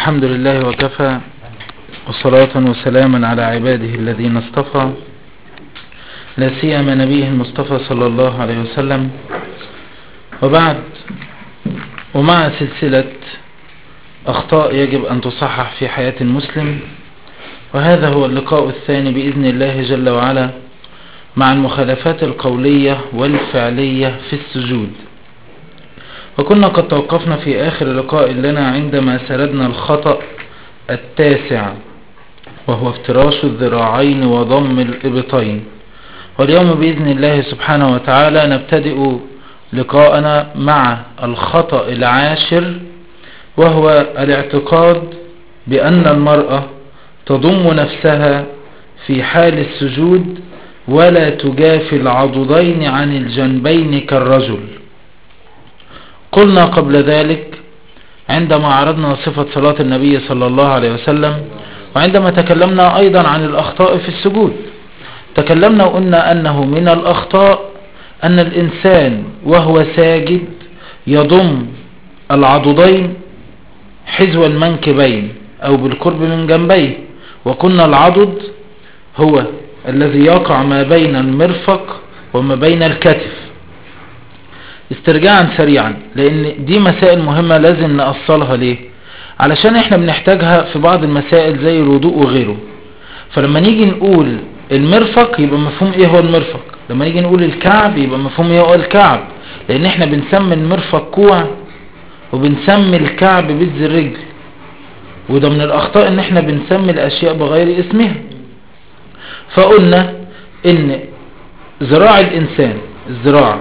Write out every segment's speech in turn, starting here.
الحمد لله وكفى وصلاة وسلاما على عباده الذين اصطفى لا سيما نبيه المصطفى صلى الله عليه وسلم وبعد ومع سلسلة أخطاء يجب أن تصحح في حياة المسلم وهذا هو اللقاء الثاني بإذن الله جل وعلا مع المخالفات القولية والفعلية في السجود وكنا قد توقفنا في آخر لقاء لنا عندما سردنا الخطأ التاسع وهو افتراش الذراعين وضم الإبطين واليوم بإذن الله سبحانه وتعالى نبتدئ لقاءنا مع الخطأ العاشر وهو الاعتقاد بأن المرأة تضم نفسها في حال السجود ولا تجافي العضدين عن الجنبين كالرجل قلنا قبل ذلك عندما عرضنا صفة صلاة النبي صلى الله عليه وسلم وعندما تكلمنا أيضا عن الأخطاء في السجود تكلمنا وقلنا أنه من الأخطاء أن الإنسان وهو ساجد يضم العضدين حذو المنكبين أو بالقرب من جنبيه وكنا العضد هو الذي يقع ما بين المرفق وما بين الكتف استرجاعا سريعا لان دي مسائل مهمة لازم نأصلها ليه علشان احنا بنحتاجها في بعض المسائل زي الوضوء وغيره فلما نيجي نقول المرفق يبقى مفهوم ايه هو المرفق لما نيجي نقول الكعب يبقى مفهوم ايه هو الكعب لان احنا بنسمي المرفق كوع وبنسمي الكعب بز الرجل وده من الاخطاء ان احنا بنسمي الاشياء بغير اسمها فقلنا ان ذراع الانسان الذراع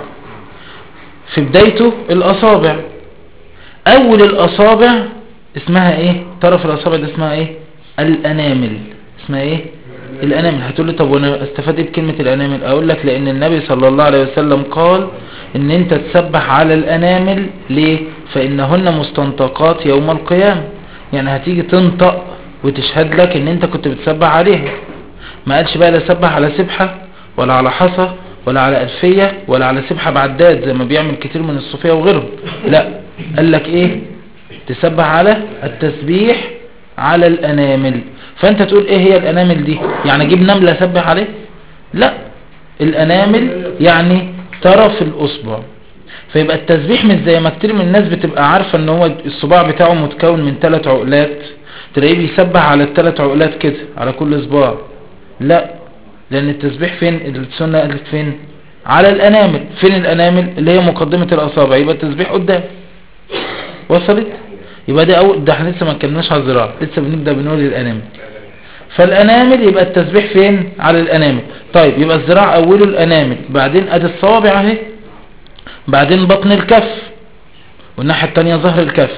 في بدايته الاصابع اول الاصابع اسمها ايه طرف الاصابع ده اسمها ايه الانامل اسمها ايه الانامل هتقول لي طب وانا استفاد ايه بكلمه الانامل اقول لك لان النبي صلى الله عليه وسلم قال ان انت تسبح على الانامل ليه فانهن مستنطقات يوم القيامه يعني هتيجي تنطق وتشهد لك ان انت كنت بتسبح عليها ما قالش بقى لا سبح على سبحه ولا على حصى ولا على ألفية ولا على سبحة بعداد زي ما بيعمل كتير من الصوفية وغيرهم لا قال لك ايه تسبح على التسبيح على الأنامل فانت تقول ايه هي الأنامل دي يعني اجيب نملة اسبح عليه لا الأنامل يعني طرف الأصبع فيبقى التسبيح مش زي ما كتير من الناس بتبقى عارفة ان هو الصباع بتاعه متكون من ثلاث عقلات تلاقيه بيسبح على الثلاث عقلات كده على كل صباع لا لان التسبيح فين السنة قالت فين على الانامل فين الانامل اللي هي مقدمة الاصابع يبقى التسبيح قدام وصلت يبقى ده اول ده احنا لسه ما اتكلمناش على الذراع لسه بنبدا بنقول الانامل فالانامل يبقى التسبيح فين على الانامل طيب يبقى الذراع اوله الانامل بعدين ادي الصوابع اهي بعدين بطن الكف والناحيه الثانيه ظهر الكف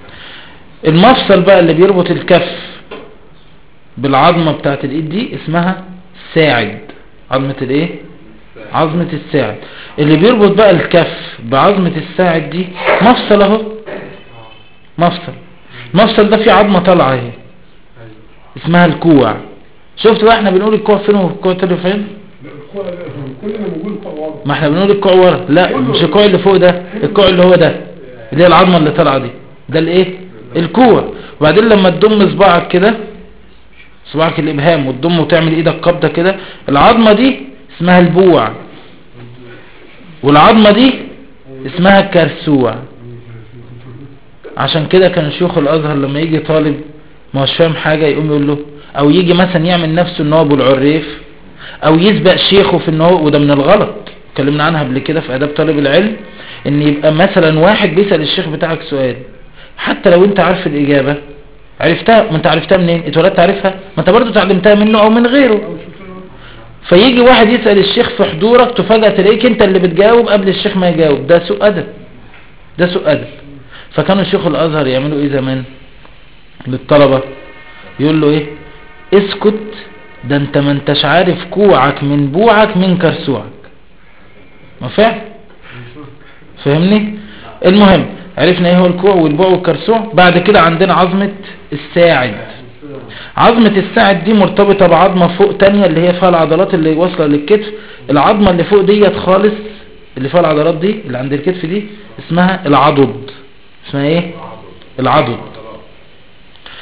المفصل بقى اللي بيربط الكف بالعظمه بتاعت الايد دي اسمها ساعد عظمة الايه عظمة الساعد اللي بيربط بقى الكف بعظمة الساعد دي مفصل اهو مفصل المفصل ده فيه عظمة طالعة اهي اسمها الكوع شفت بقى احنا بنقول الكوع فين والكوع تاني فين ما احنا بنقول الكوع ورا لا مش الكوع اللي فوق ده الكوع اللي هو ده اللي هي العظمة اللي طالعة دي ده الايه الكوع وبعدين لما تضم صباعك كده صباعك الابهام وتضم وتعمل ايدك قبضة كده العظمة دي اسمها البوع والعظمة دي اسمها الكرسوع عشان كده كان شيوخ الازهر لما يجي طالب ما هوش فاهم حاجة يقوم يقول له او يجي مثلا يعمل نفسه ان هو ابو العريف او يسبق شيخه في ان هو وده من الغلط اتكلمنا عنها قبل كده في اداب طالب العلم ان يبقى مثلا واحد بيسأل الشيخ بتاعك سؤال حتى لو انت عارف الاجابة عرفتها ما انت عرفتها منين اتولدت عارفها ما انت برضو تعلمتها منه او من غيره فيجي واحد يسأل الشيخ في حضورك تفاجأ تلاقيك انت اللي بتجاوب قبل الشيخ ما يجاوب ده سوء ادب ده سوء ادب فكانوا الشيخ الازهر يعملوا ايه زمان للطلبة يقول له ايه اسكت ده انت ما انتش عارف كوعك من بوعك من كرسوعك ما فعل فهمني المهم عرفنا ايه هو الكوع والبوع والكرسوع بعد كده عندنا عظمة الساعد عظمة الساعد دي مرتبطة بعظمة فوق تانية اللي هي فيها العضلات اللي واصلة للكتف العظمة اللي فوق ديت خالص اللي فيها العضلات دي اللي عند الكتف دي اسمها العضد اسمها ايه العضد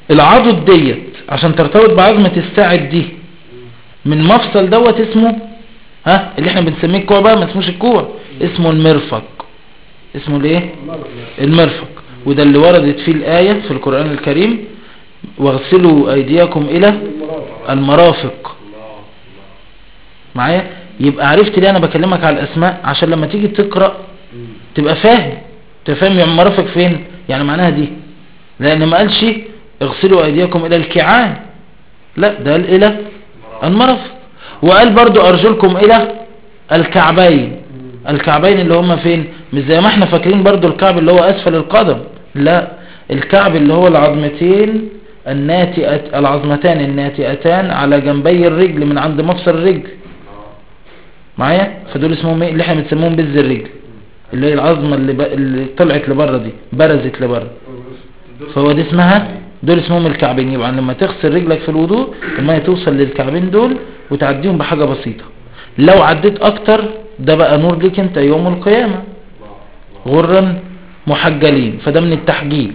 العضد ديت عشان ترتبط بعظمة الساعد دي من مفصل دوت اسمه ها اللي احنا بنسميه الكوع بقى ما اسموش الكوع اسمه المرفق اسمه الايه المرفق وده اللي وردت فيه الآية في القرآن الكريم واغسلوا ايديكم الى المرافق معايا يبقى عرفت ليه انا بكلمك على الاسماء عشان لما تيجي تقرأ تبقى فاهم تفهم يعني مرافق فين يعني معناها دي لان ما قالش اغسلوا ايديكم الى الكعان لا ده قال الى المرافق وقال برضو ارجلكم الى الكعبين الكعبين اللي هم فين مش زي ما احنا فاكرين برضو الكعب اللي هو اسفل القدم لا الكعب اللي هو العظمتين الناتئة العظمتان الناتئتان على جنبي الرجل من عند مفصل الرجل معايا فدول اسمهم ايه اللي احنا بنسموهم بز الرجل اللي هي العظمة اللي, ب... اللي طلعت لبره دي برزت لبره فهو دي اسمها دول اسمهم الكعبين يبقى لما تغسل رجلك في الوضوء المية توصل للكعبين دول وتعديهم بحاجة بسيطة لو عديت اكتر ده بقى نور ليك انت يوم القيامة غرا محجلين فده من التحجيل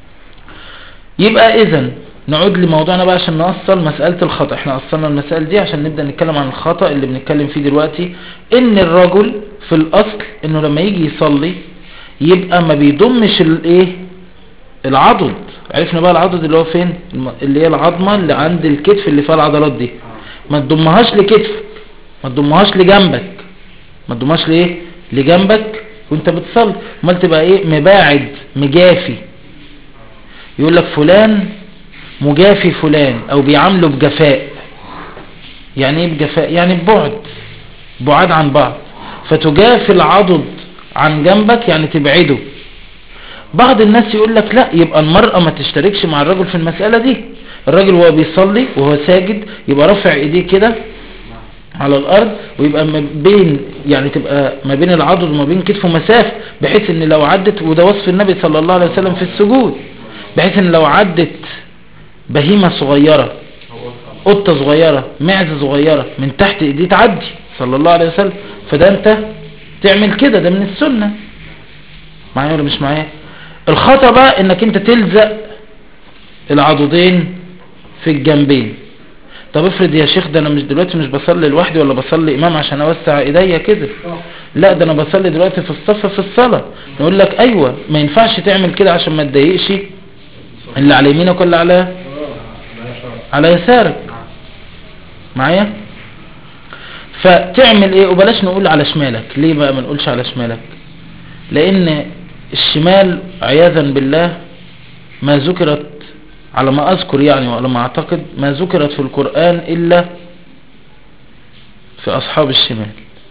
يبقى اذا نعود لموضوعنا بقى عشان نوصل مسألة الخطأ احنا وصلنا المسائل دي عشان نبدأ نتكلم عن الخطأ اللي بنتكلم فيه دلوقتي ان الرجل في الاصل انه لما يجي يصلي يبقى ما بيضمش الايه العضد عرفنا بقى العضد اللي هو فين الم- اللي هي العظمة اللي عند الكتف اللي فيها العضلات دي ما تضمهاش لكتفك ما تضمهاش لجنبك ما تضمهاش لايه لجنبك وانت بتصلي امال تبقى ايه مباعد مجافي يقول لك فلان مجافي فلان او بيعامله بجفاء يعني ايه بجفاء يعني ببعد بعاد عن بعض فتجافي العضد عن جنبك يعني تبعده بعض الناس يقول لك لا يبقى المرأة ما تشتركش مع الرجل في المسألة دي الراجل وهو بيصلي وهو ساجد يبقى رافع ايديه كده على الارض ويبقى ما بين يعني تبقى ما بين العضد وما بين كتفه مسافة بحيث ان لو عدت وده وصف النبي صلى الله عليه وسلم في السجود بحيث ان لو عدت بهيمة صغيرة قطة صغيرة معزة صغيرة من تحت ايديه تعدي صلى الله عليه وسلم فده انت تعمل كده ده من السنة معايا ولا مش معايا الخطأ بقى انك انت تلزق العضدين في الجنبين طب افرض يا شيخ ده انا مش دلوقتي مش بصلي لوحدي ولا بصلي امام عشان اوسع ايديا كده لا ده انا بصلي دلوقتي في الصف في الصلاة نقول لك ايوه ما ينفعش تعمل كده عشان ما تضايقش اللي على يمينك ولا على على يسارك معايا فتعمل ايه وبلاش نقول على شمالك ليه بقى ما نقولش على شمالك لان الشمال عياذا بالله ما ذكرت على ما اذكر يعني وعلى ما اعتقد ما ذكرت في القرآن الا في اصحاب الشمال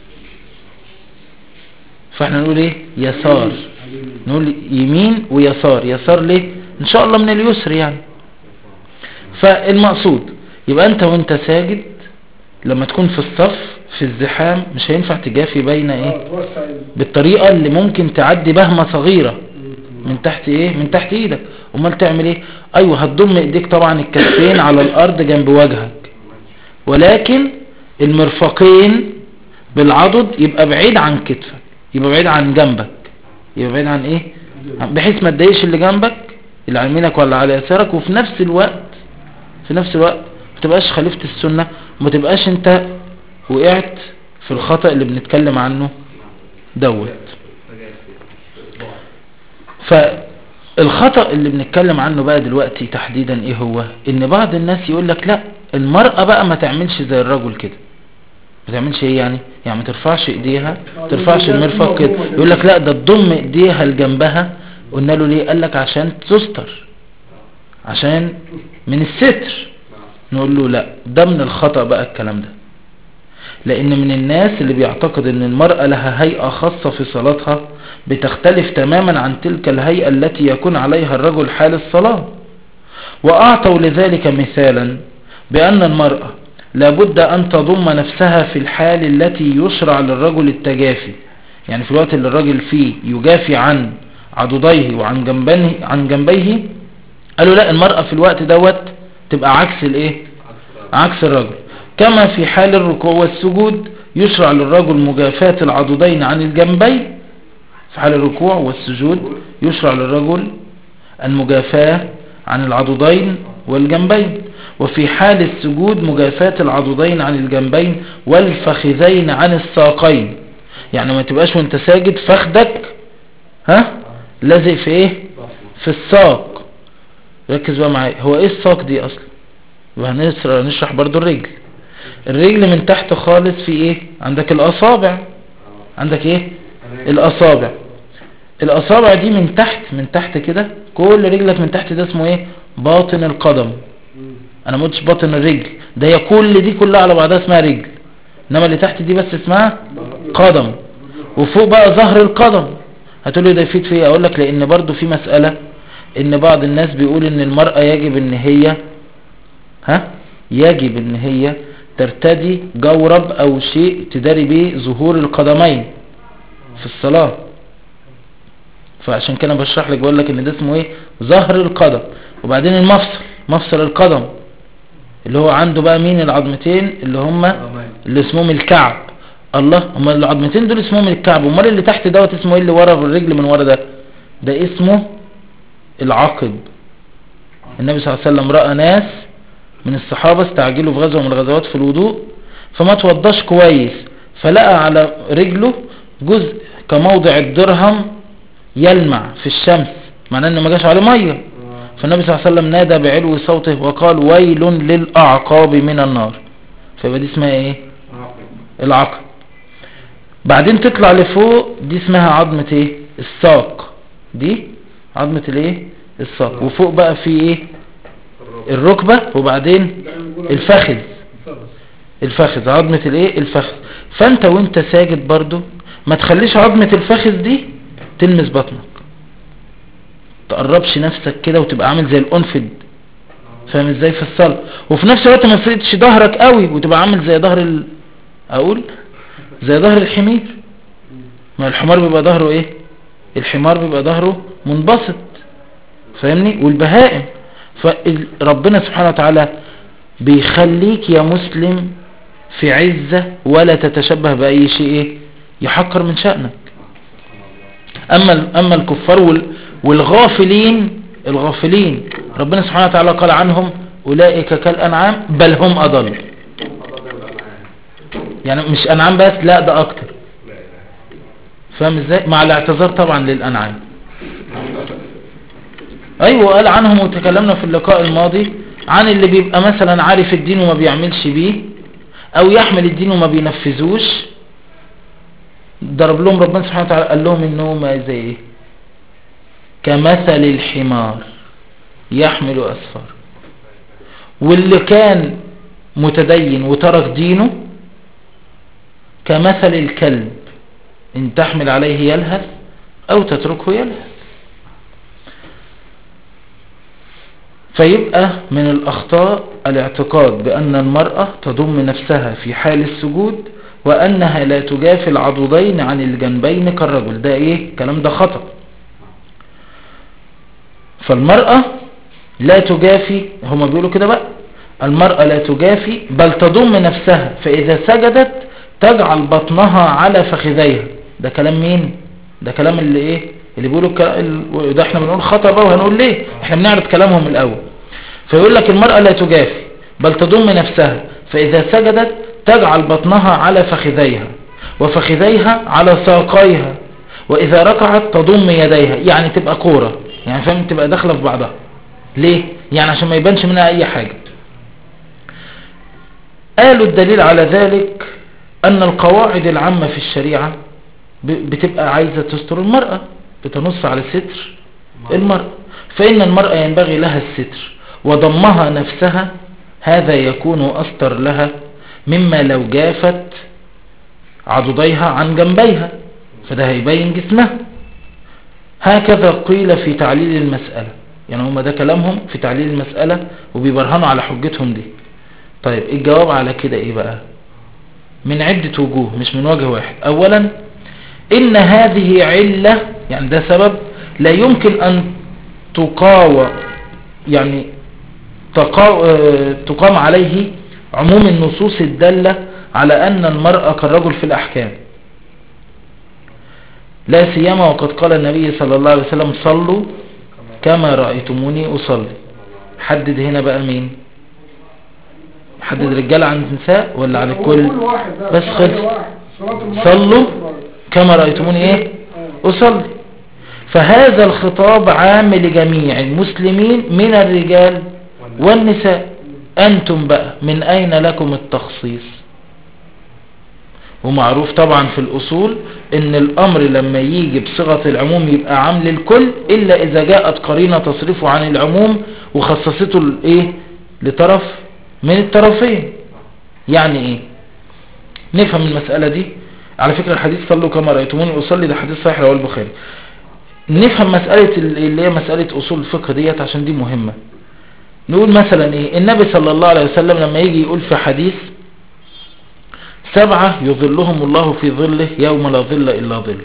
فاحنا نقول ايه يسار نقول يمين ويسار يسار ليه ان شاء الله من اليسر يعني فالمقصود يبقى انت وانت ساجد لما تكون في الصف في الزحام مش هينفع تجافي بين ايه بالطريقة اللي ممكن تعدي بهمة صغيرة من تحت ايه من تحت ايدك امال تعمل ايه ايوه هتضم ايديك طبعا الكفين على الارض جنب وجهك ولكن المرفقين بالعضد يبقى بعيد عن كتفك يبقى بعيد عن جنبك يبقى بعيد عن ايه بحيث ما تضايقش اللي جنبك اللي على يمينك ولا على يسارك وفي نفس الوقت في نفس الوقت ما تبقاش خليفة السنة وما تبقاش انت وقعت في الخطأ اللي بنتكلم عنه دوت فالخطأ اللي بنتكلم عنه بقى دلوقتي تحديدا ايه هو ان بعض الناس يقول لك لا المرأة بقى ما تعملش زي الرجل كده ما تعملش ايه يعني يعني ما ترفعش ايديها ما ترفعش المرفق كده يقول لك لا ده تضم ايديها لجنبها قلنا له ليه قال لك عشان تستر عشان من الستر نقول له لا ده من الخطأ بقى الكلام ده لان من الناس اللي بيعتقد ان المرأة لها هيئة خاصة في صلاتها بتختلف تماما عن تلك الهيئة التي يكون عليها الرجل حال الصلاة واعطوا لذلك مثالا بان المرأة لابد ان تضم نفسها في الحال التي يشرع للرجل التجافي يعني في الوقت اللي الرجل فيه يجافي عن عضديه وعن جنبيه عن جنبيه قالوا لا المرأة في الوقت دوت تبقى عكس الايه عكس الرجل كما في حال الركوع والسجود يشرع للرجل مجافاة العضدين عن الجنبين في حال الركوع والسجود يشرع للرجل المجافاة عن العضدين والجنبين وفي حال السجود مجافاة العضدين عن الجنبين والفخذين عن الساقين يعني ما تبقاش وانت ساجد فخدك ها لازق في ايه في الساق ركز بقى معايا هو ايه الساق دي اصلا وهنشرح نشرح برضو الرجل الرجل من تحت خالص في ايه عندك الاصابع عندك ايه الاصابع الاصابع دي من تحت من تحت كده كل رجلك من تحت ده اسمه ايه باطن القدم انا ما قلتش باطن الرجل ده هي كل دي كلها على بعضها اسمها رجل انما اللي تحت دي بس اسمها قدم وفوق بقى ظهر القدم هتقول لي ده يفيد في ايه اقول لك لان برضو في مسألة ان بعض الناس بيقول ان المرأة يجب ان هي ها يجب ان هي ترتدي جورب او شيء تداري به ظهور القدمين في الصلاة فعشان كده بشرح لك بقول لك ان ده اسمه ايه ظهر القدم وبعدين المفصل مفصل القدم اللي هو عنده بقى مين العظمتين اللي هم اللي اسمهم الكعب الله هم العظمتين دول اسمهم الكعب امال اللي تحت دوت اسمه ايه اللي ورا في الرجل من ورا ده ده اسمه العقب النبي صلى الله عليه وسلم رأى ناس من الصحابة استعجلوا في غزوة من الغزوات في الوضوء فما توضاش كويس فلقى على رجله جزء كموضع الدرهم يلمع في الشمس معناه انه ما جاش عليه ميه فالنبي صلى الله عليه وسلم نادى بعلو صوته وقال ويل للأعقاب من النار فيبقى دي اسمها ايه العقب بعدين تطلع لفوق دي اسمها عظمة ايه الساق دي عظمة الايه الساق وفوق بقى في ايه الركبة وبعدين الفخذ الفخذ عظمة الايه الفخذ فانت وانت ساجد برضو ما تخليش عظمة الفخذ دي تلمس بطنك تقربش نفسك كده وتبقى عامل زي الانفد فاهم ازاي في الصلاة وفي نفس الوقت ما تفردش ظهرك قوي وتبقى عامل زي ظهر ال... اقول زي ظهر الحمير ما الحمار بيبقى ظهره ايه الحمار بيبقى ظهره منبسط فاهمني والبهائم فربنا سبحانه وتعالى بيخليك يا مسلم في عزة ولا تتشبه بأي شيء إيه؟ يحقر من شأنك أما, أما الكفار وال والغافلين الغافلين ربنا سبحانه وتعالى قال عنهم أولئك كالأنعام بل هم أضل يعني مش أنعام بس لا ده أكتر فاهم ازاي مع الاعتذار طبعا للأنعام أيوة قال عنهم وتكلمنا في اللقاء الماضي عن اللي بيبقى مثلا عارف الدين وما بيعملش بيه أو يحمل الدين وما بينفذوش ضرب لهم ربنا سبحانه وتعالى قال لهم انهم زي ايه كمثل الحمار يحمل أسفار واللي كان متدين وترك دينه كمثل الكلب إن تحمل عليه يلهث أو تتركه يلهث فيبقى من الأخطاء الاعتقاد بأن المرأة تضم نفسها في حال السجود وأنها لا تجافي العضدين عن الجنبين كالرجل ده إيه؟ كلام ده خطأ فالمرأة لا تجافي هما بيقولوا كده بقى المرأة لا تجافي بل تضم نفسها فإذا سجدت تجعل بطنها على فخذيها ده كلام مين ده كلام اللي ايه اللي بيقولوا ال... ده احنا بنقول خطأ بقى وهنقول ليه احنا بنعرض كلامهم الاول فيقول لك المرأة لا تجافي بل تضم نفسها فإذا سجدت تجعل بطنها على فخذيها وفخذيها على ساقيها وإذا ركعت تضم يديها يعني تبقى كورة يعني فاهم تبقى داخله في بعضها ليه يعني عشان ما يبانش منها اي حاجة قالوا الدليل على ذلك ان القواعد العامة في الشريعة بتبقى عايزة تستر المرأة بتنص على ستر المرأة فإن المرأة ينبغي لها الستر وضمها نفسها هذا يكون أستر لها مما لو جافت عضديها عن جنبيها فده هيبين جسمها هكذا قيل في تعليل المسألة يعني هم ده كلامهم في تعليل المسألة وبيبرهنوا على حجتهم دي طيب الجواب على كده ايه بقى من عدة وجوه مش من وجه واحد اولا ان هذه علة يعني ده سبب لا يمكن ان تقاوى يعني تقام عليه عموم النصوص الدالة على ان المرأة كالرجل في الاحكام لا سيما وقد قال النبي صلى الله عليه وسلم صلوا كما رأيتموني أصلي حدد هنا بقى مين حدد رجال عن النساء ولا عن هو الكل كل واحد بقى بس صلاة خلص. واحد. صلاة المرأة صلوا والرجل. كما رأيتموني ايه آه. أصلي فهذا الخطاب عام لجميع المسلمين من الرجال والنساء أنتم بقى من أين لكم التخصيص ومعروف طبعا في الأصول ان الأمر لما يجي بصيغة العموم يبقى عام للكل إلا إذا جاءت قرينة تصرفه عن العموم وخصصته لإيه لطرف من الطرفين يعني إيه نفهم المسألة دي على فكرة الحديث صلوا كما رأيتموني أصلي ده حديث صحيح رواه البخاري نفهم مسألة اللي هي مسألة أصول الفقه ديت عشان دي مهمة نقول مثلا إيه النبي صلى الله عليه وسلم لما يجي يقول في حديث سبعة يظلهم الله في ظله يوم لا ظل إلا ظله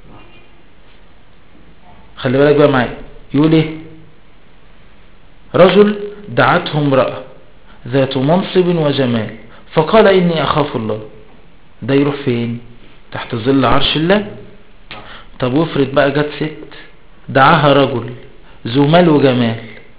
خلي بالك بقى معايا يقول ايه رجل دعته امرأة ذات منصب وجمال فقال إني أخاف الله ده يروح فين تحت ظل عرش الله طب وافرض بقى جت ست دعاها رجل ذو مال وجمال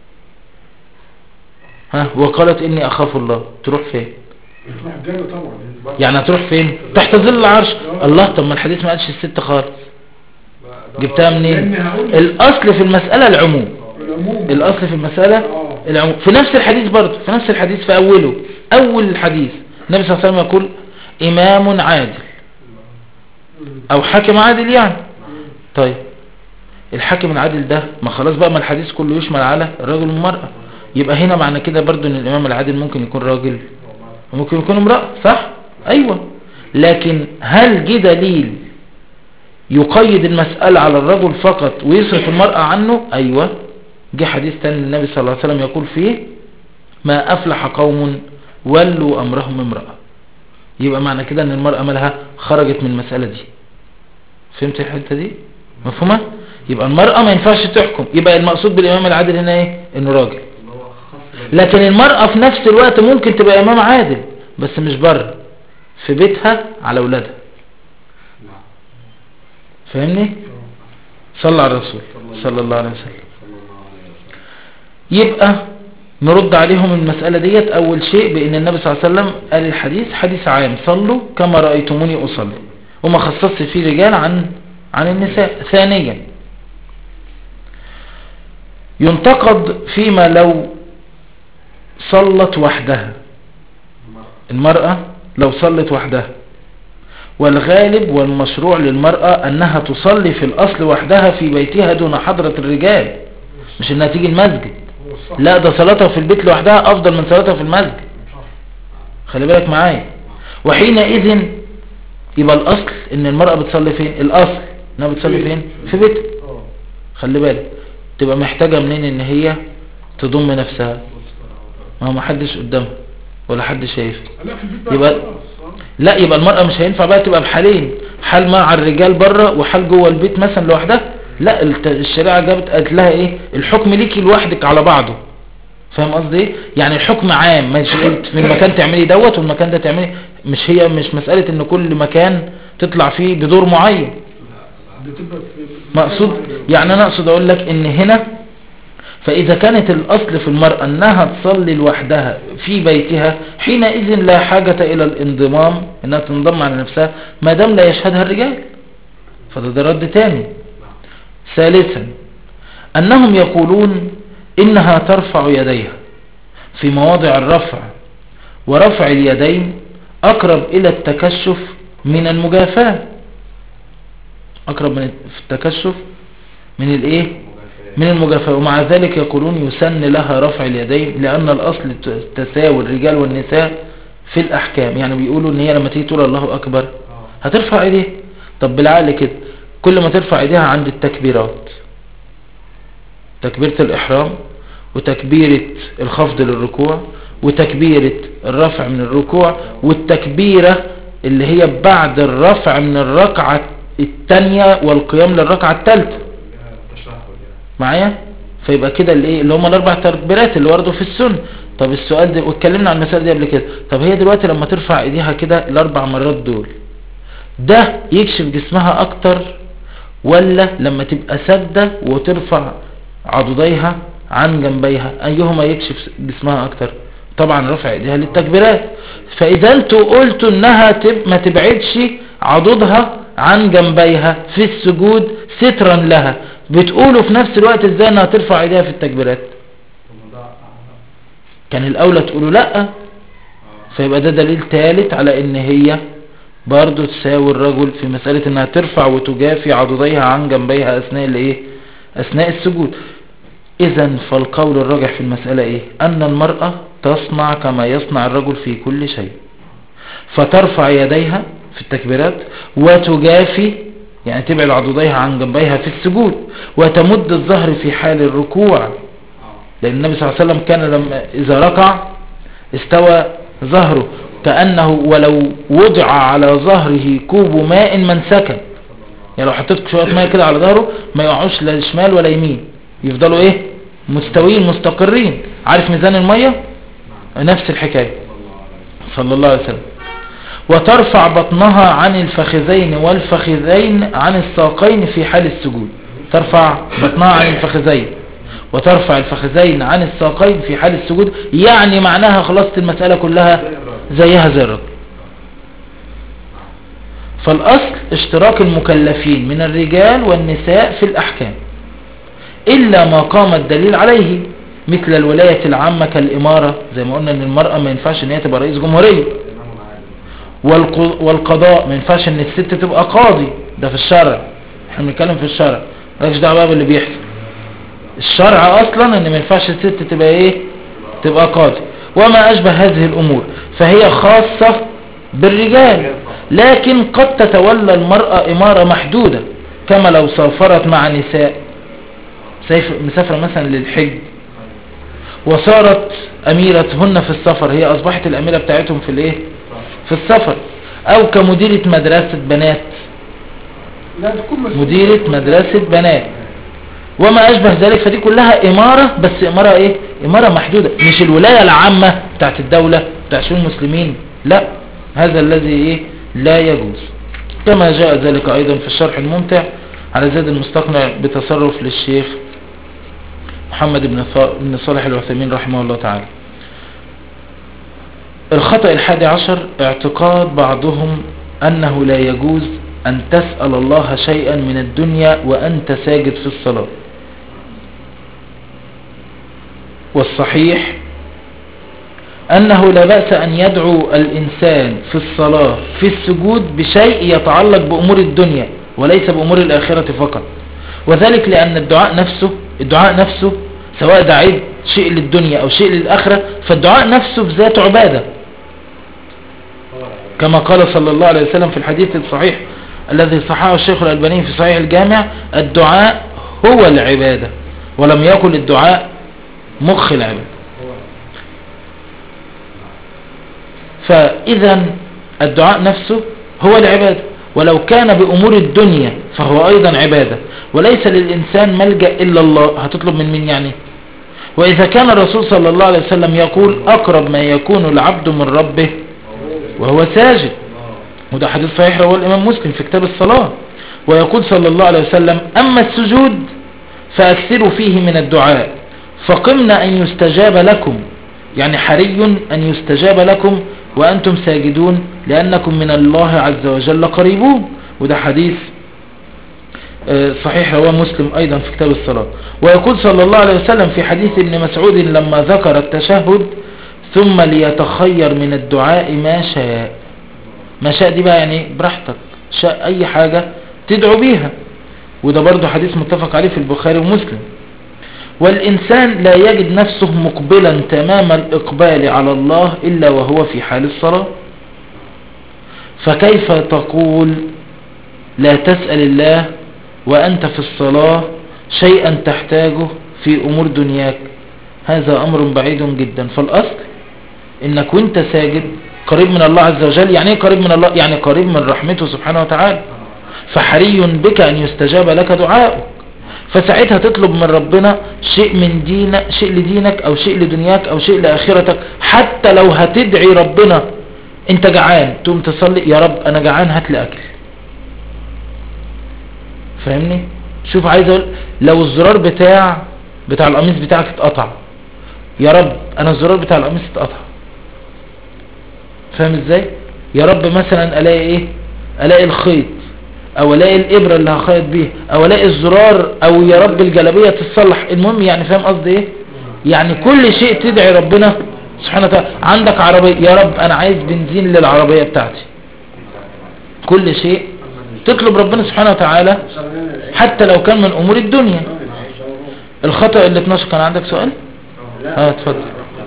ها وقالت إني أخاف الله تروح فين يروح الجنة طبعا يعني هتروح فين تحت ظل العرش الله طب ما الحديث ما قالش الست خالص جبتها منين لأن هقول- الاصل في المسألة العموم العموم الاصل في المسألة آه. العموم في نفس الحديث برضه في نفس الحديث في اوله اول الحديث النبي صلى الله عليه وسلم يقول امام عادل او حاكم عادل يعني طيب الحاكم العادل ده ما خلاص بقى ما الحديث كله يشمل على الرجل والمرأة يبقى هنا معنى كده برضه ان الامام العادل ممكن يكون راجل وممكن يكون امرأة صح ايوه لكن هل جه دليل يقيد المسألة على الرجل فقط ويصرف المرأة عنه ايوه جه حديث تاني النبي صلى الله عليه وسلم يقول فيه ما افلح قوم ولوا امرهم امرأة يبقى معنى كده ان المرأة مالها خرجت من المسألة دي فهمت الحتة دي مفهومة يبقى المرأة ما ينفعش تحكم يبقى المقصود بالامام العادل هنا ايه انه راجل لكن المرأة في نفس الوقت ممكن تبقى امام عادل بس مش بره في بيتها على اولادها فاهمني صلى على الرسول صلى الله عليه وسلم يبقى نرد عليهم المسألة ديت أول شيء بأن النبي صلى الله عليه وسلم قال الحديث حديث عام صلوا كما رأيتموني أصلي وما خصصش فيه رجال عن عن النساء ثانيا ينتقد فيما لو صلت وحدها المرأة لو صلت وحدها والغالب والمشروع للمرأة أنها تصلي في الأصل وحدها في بيتها دون حضرة الرجال مش أنها تيجي المسجد هو الصح لا ده صلاتها في البيت لوحدها أفضل من صلاتها في المسجد خلي بالك معايا وحينئذ يبقى الأصل أن المرأة بتصلي فين الأصل أنها بتصلي فين في بيتها اه خلي بالك تبقى محتاجة منين ان هي تضم نفسها ما هو محدش قدامها ولا حد شايفها لا في البيت بقى يبقى- خلاص، آه. لا يبقى المرأة مش هينفع بقى تبقى بحالين حال مع الرجال بره وحال جوه البيت مثلا لوحدها لا الت- الشريعة جابت قالت لها ايه الحكم ليكي لوحدك على بعضه فاهم قصدي ايه يعني الحكم عام مش قلت في المكان تعملي دوت والمكان ده تعملي مش هي مش مسألة ان كل مكان تطلع فيه بدور معين بتبقى في مقصود يعني انا اقصد اقول لك ان هنا فاذا كانت الاصل في المرأة انها تصلي لوحدها في بيتها حينئذ لا حاجة الى الانضمام انها تنضم على نفسها ما دام لا يشهدها الرجال فده ده رد تاني ثالثا انهم يقولون انها ترفع يديها في مواضع الرفع ورفع اليدين اقرب الى التكشف من المجافاة اقرب من التكشف من الايه من المجافاة ومع ذلك يقولون يسن لها رفع اليدين لان الاصل ت- تساوي الرجال والنساء في الاحكام يعني بيقولوا ان هي لما تيجي تقول الله اكبر هترفع ايديها طب بالعقل كده كل ما ترفع ايديها عند التكبيرات تكبيرة الاحرام وتكبيرة الخفض للركوع وتكبيرة الرفع من الركوع والتكبيرة اللي هي بعد الرفع من الركعة التانية والقيام للركعة التالتة معايا فيبقى كده الايه اللي هم الاربع تكبيرات اللي وردوا في السنة طب السؤال ده واتكلمنا عن المسائل دي قبل كده طب هي دلوقتي لما ترفع ايديها كده الاربع مرات دول ده يكشف جسمها اكتر ولا لما تبقى سادة وترفع عضديها عن جنبيها ايهما يكشف جسمها اكتر طبعا رفع ايديها للتكبيرات فاذا انتوا قلتوا انها تب ما تبعدش عضدها عن جنبيها في السجود سترا لها بتقولوا في نفس الوقت ازاي انها ترفع ايديها في التكبيرات كان الاولى تقولوا لا فيبقى ده دليل ثالث على ان هي برضو تساوي الرجل في مسألة انها ترفع وتجافي عضديها عن جنبيها اثناء الايه اثناء السجود اذا فالقول الراجح في المسألة ايه ان المرأة تصنع كما يصنع الرجل في كل شيء فترفع يديها في التكبيرات وتجافي يعني تبعد عضديها عن جنبيها في السجود وتمد الظهر في حال الركوع لأن النبي صلى الله عليه وسلم كان لما إذا ركع استوى ظهره كأنه ولو وضع على ظهره كوب ماء من سكن يعني لو حطيت شوية ماء كده على ظهره ما يقعوش لا شمال ولا يمين يفضلوا ايه مستويين مستقرين عارف ميزان المية نفس الحكاية صلى الله عليه وسلم وترفع بطنها عن الفخذين والفخذين عن الساقين في حال السجود ترفع بطنها عن الفخذين وترفع الفخذين عن الساقين في حال السجود يعني معناها خلاصة المسألة كلها زيها زي الرجل فالأصل اشتراك المكلفين من الرجال والنساء في الأحكام إلا ما قام الدليل عليه مثل الولاية العامة كالإمارة زي ما قلنا ان المرأة ما ينفعش ان هي تبقى رئيس جمهورية والق- والقضاء ما ينفعش ان الست تبقى قاضي ده في الشرع احنا بنتكلم في الشرع مالكش دعوه بقى باللي بيحصل الشرع اصلا ان ما ينفعش الست تبقى ايه تبقى قاضي وما اشبه هذه الامور فهي خاصة بالرجال لكن قد تتولى المرأة امارة محدودة كما لو سافرت مع نساء سيف- مسافرة مثلا للحج وصارت اميرتهن في السفر هي اصبحت الاميرة بتاعتهم في الايه في السفر او كمديرة مدرسة بنات لا تكون مسؤول. مديرة مدرسة بنات وما اشبه ذلك فدي كلها امارة بس امارة ايه امارة محدودة مش الولاية العامة بتاعت الدولة بتاع شؤون المسلمين لا هذا الذي ايه لا يجوز كما جاء ذلك ايضا في الشرح الممتع على زاد المستقنع بتصرف للشيخ محمد بن صا- بن صالح العثيمين رحمه الله تعالى الخطأ الحادي عشر اعتقاد بعضهم أنه لا يجوز أن تسأل الله شيئا من الدنيا وأنت ساجد في الصلاة والصحيح أنه لا بأس أن يدعو الإنسان في الصلاة في السجود بشيء يتعلق بأمور الدنيا وليس بأمور الآخرة فقط وذلك لأن الدعاء نفسه الدعاء نفسه سواء دعيت شيء للدنيا أو شيء للآخرة فالدعاء نفسه بذاته عبادة كما قال صلى الله عليه وسلم في الحديث الصحيح الذي صححه الشيخ الألباني في صحيح الجامع الدعاء هو العبادة ولم يقل الدعاء مخ العبادة فإذا الدعاء نفسه هو العبادة ولو كان بأمور الدنيا فهو أيضا عبادة وليس للإنسان ملجأ إلا الله هتطلب من مين يعني وإذا كان الرسول صلى الله عليه وسلم يقول أقرب ما يكون العبد من ربه وهو ساجد وده حديث صحيح رواه الإمام مسلم في كتاب الصلاة ويقول صلى الله عليه وسلم أما السجود فأكثروا فيه من الدعاء فقمنا أن يستجاب لكم يعني حري أن يستجاب لكم وأنتم ساجدون لأنكم من الله عز وجل قريبون وده حديث آه، صحيح رواه مسلم أيضا في كتاب الصلاة ويقول صلى الله عليه وسلم في حديث ابن مسعود لما ذكر التشهد ثم ليتخير من الدعاء ما شاء ما شاء دي بقى يعني براحتك شاء أي حاجة تدعو بيها وده برضو حديث متفق عليه في البخاري ومسلم والإنسان لا يجد نفسه مقبلا تمام الإقبال على الله إلا وهو في حال الصلاة فكيف تقول لا تسأل الله وأنت في الصلاة شيئا تحتاجه في أمور دنياك هذا أمر بعيد جدا فالأصل إنك وانت ساجد قريب من الله عز وجل يعني ايه قريب من الله يعني قريب من رحمته سبحانه وتعالى فحري بك أن يستجاب لك دعاؤك فساعتها تطلب من ربنا شيء من دينك شيء لدينك او شيء لدنياك او شيء لاخرتك حتى لو هتدعي ربنا انت جعان تقوم تصلي يا رب انا جعان هات لي اكل فاهمني شوف عايز اقول لو الزرار بتاع بتاع القميص بتاعك اتقطع يا رب انا الزرار بتاع القميص اتقطع فاهم ازاي يا رب مثلا الاقي ايه الاقي الخيط او الاقي الابرة اللي هخيط بيها او الاقي الزرار او يا رب الجلابية تتصلح المهم يعني فاهم قصدي ايه يعني كل شيء تدعي ربنا سبحانه وتعالى عندك عربية يا رب انا عايز بنزين للعربية بتاعتي كل شيء تطلب ربنا سبحانه وتعالى حتى لو كان من امور الدنيا الخطأ اللي 12 كان عندك سؤال اه اتفضل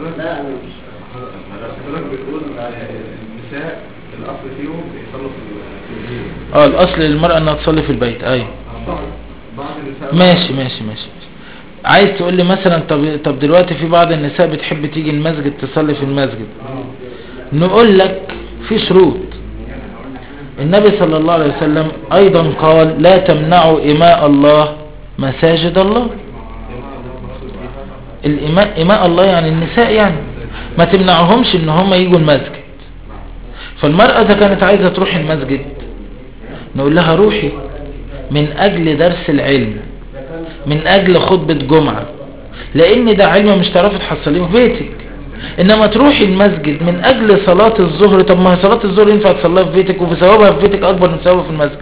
حضرتك بتقول النساء الاصل فيهم بيصلوا في البيت اه الاصل للمرأة انها تصلي في البيت ايوه بعض النساء ماشي ماشي ماشي عايز تقول لي مثلا طب طب دلوقتي في بعض النساء بتحب تيجي المسجد تصلي في المسجد نقول لك في شروط النبي صلى الله عليه وسلم ايضا قال لا تمنعوا اماء الله مساجد الله الاماء اماء الله يعني النساء يعني ما تمنعهمش ان هم يجوا المسجد فالمرأة اذا كانت عايزة تروح المسجد نقول لها روحي من اجل درس العلم من اجل خطبة جمعة لان ده علم مش تعرفي تحصليه في بيتك انما تروحي المسجد من اجل صلاة الظهر طب ما هي صلاة الظهر ينفع تصليها في بيتك وفي ثوابها في بيتك اكبر من ثوابها في المسجد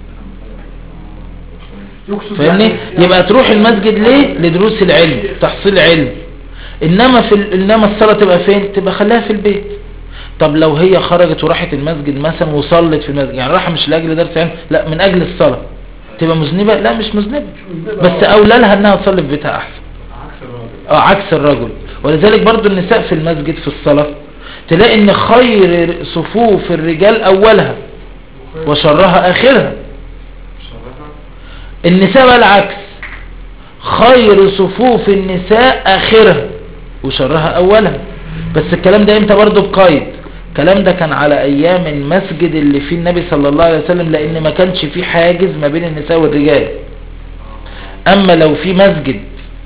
يقصد فاهمني يعني- يبقى تروح المسجد ليه لدروس العلم تحصيل علم انما في ال... انما الصلاة تبقى فين تبقى خليها في البيت طب لو هي خرجت وراحت المسجد مثلا وصلت في المسجد يعني راحة مش لاجل درس علم لا من اجل الصلاة تبقى مذنبة لا مش مذنبة بس اولى لها انها تصلي في بيتها احسن عكس الراجل اه عكس الرجل ولذلك برضو النساء في المسجد في الصلاة تلاقي ان خير صفوف الرجال اولها وشرها اخرها شرفها النساء بقى العكس خير صفوف النساء اخرها وشرها اولها بس الكلام ده امتى برضو بقيد الكلام ده كان على ايام المسجد اللي فيه النبي صلى الله عليه وسلم لان ما كانش فيه حاجز ما بين النساء والرجال اما لو في مسجد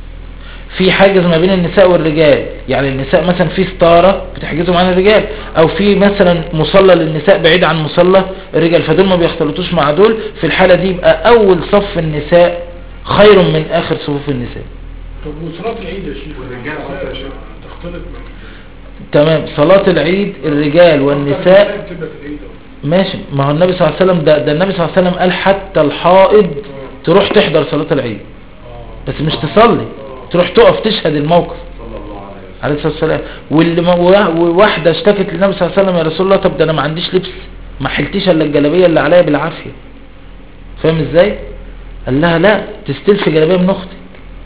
في حاجز ما بين النساء والرجال يعني النساء مثلا في ستارة بتحجزهم عن الرجال او في مثلا مصلى للنساء بعيد عن مصلى الرجال فدول ما بيختلطوش مع دول في الحالة دي يبقى اول صف النساء خير من اخر صفوف النساء طب وصلاة العيد يا شيخ والرجالة برضه يا شيخ. تختلط مع تمام صلاة العيد الرجال والنساء تبقى في العيد أهو. ماشي ما هو النبي صلى الله عليه وسلم ده, ده النبي صلى الله عليه وسلم قال حتى الحائض تروح تحضر صلاة العيد آه. بس مش تصلي تروح تقف تشهد الموقف صلى الله عليه وسلم عليه الصلاة والسلام واللي ما- و- وواحدة اشتكت للنبي صلى الله عليه وسلم يا رسول الله طب ده انا ما عنديش لبس ما حلتيش الا الجلابية اللي عليا بالعافية فاهم ازاي قال لها لا تستلفي جلابية من اختك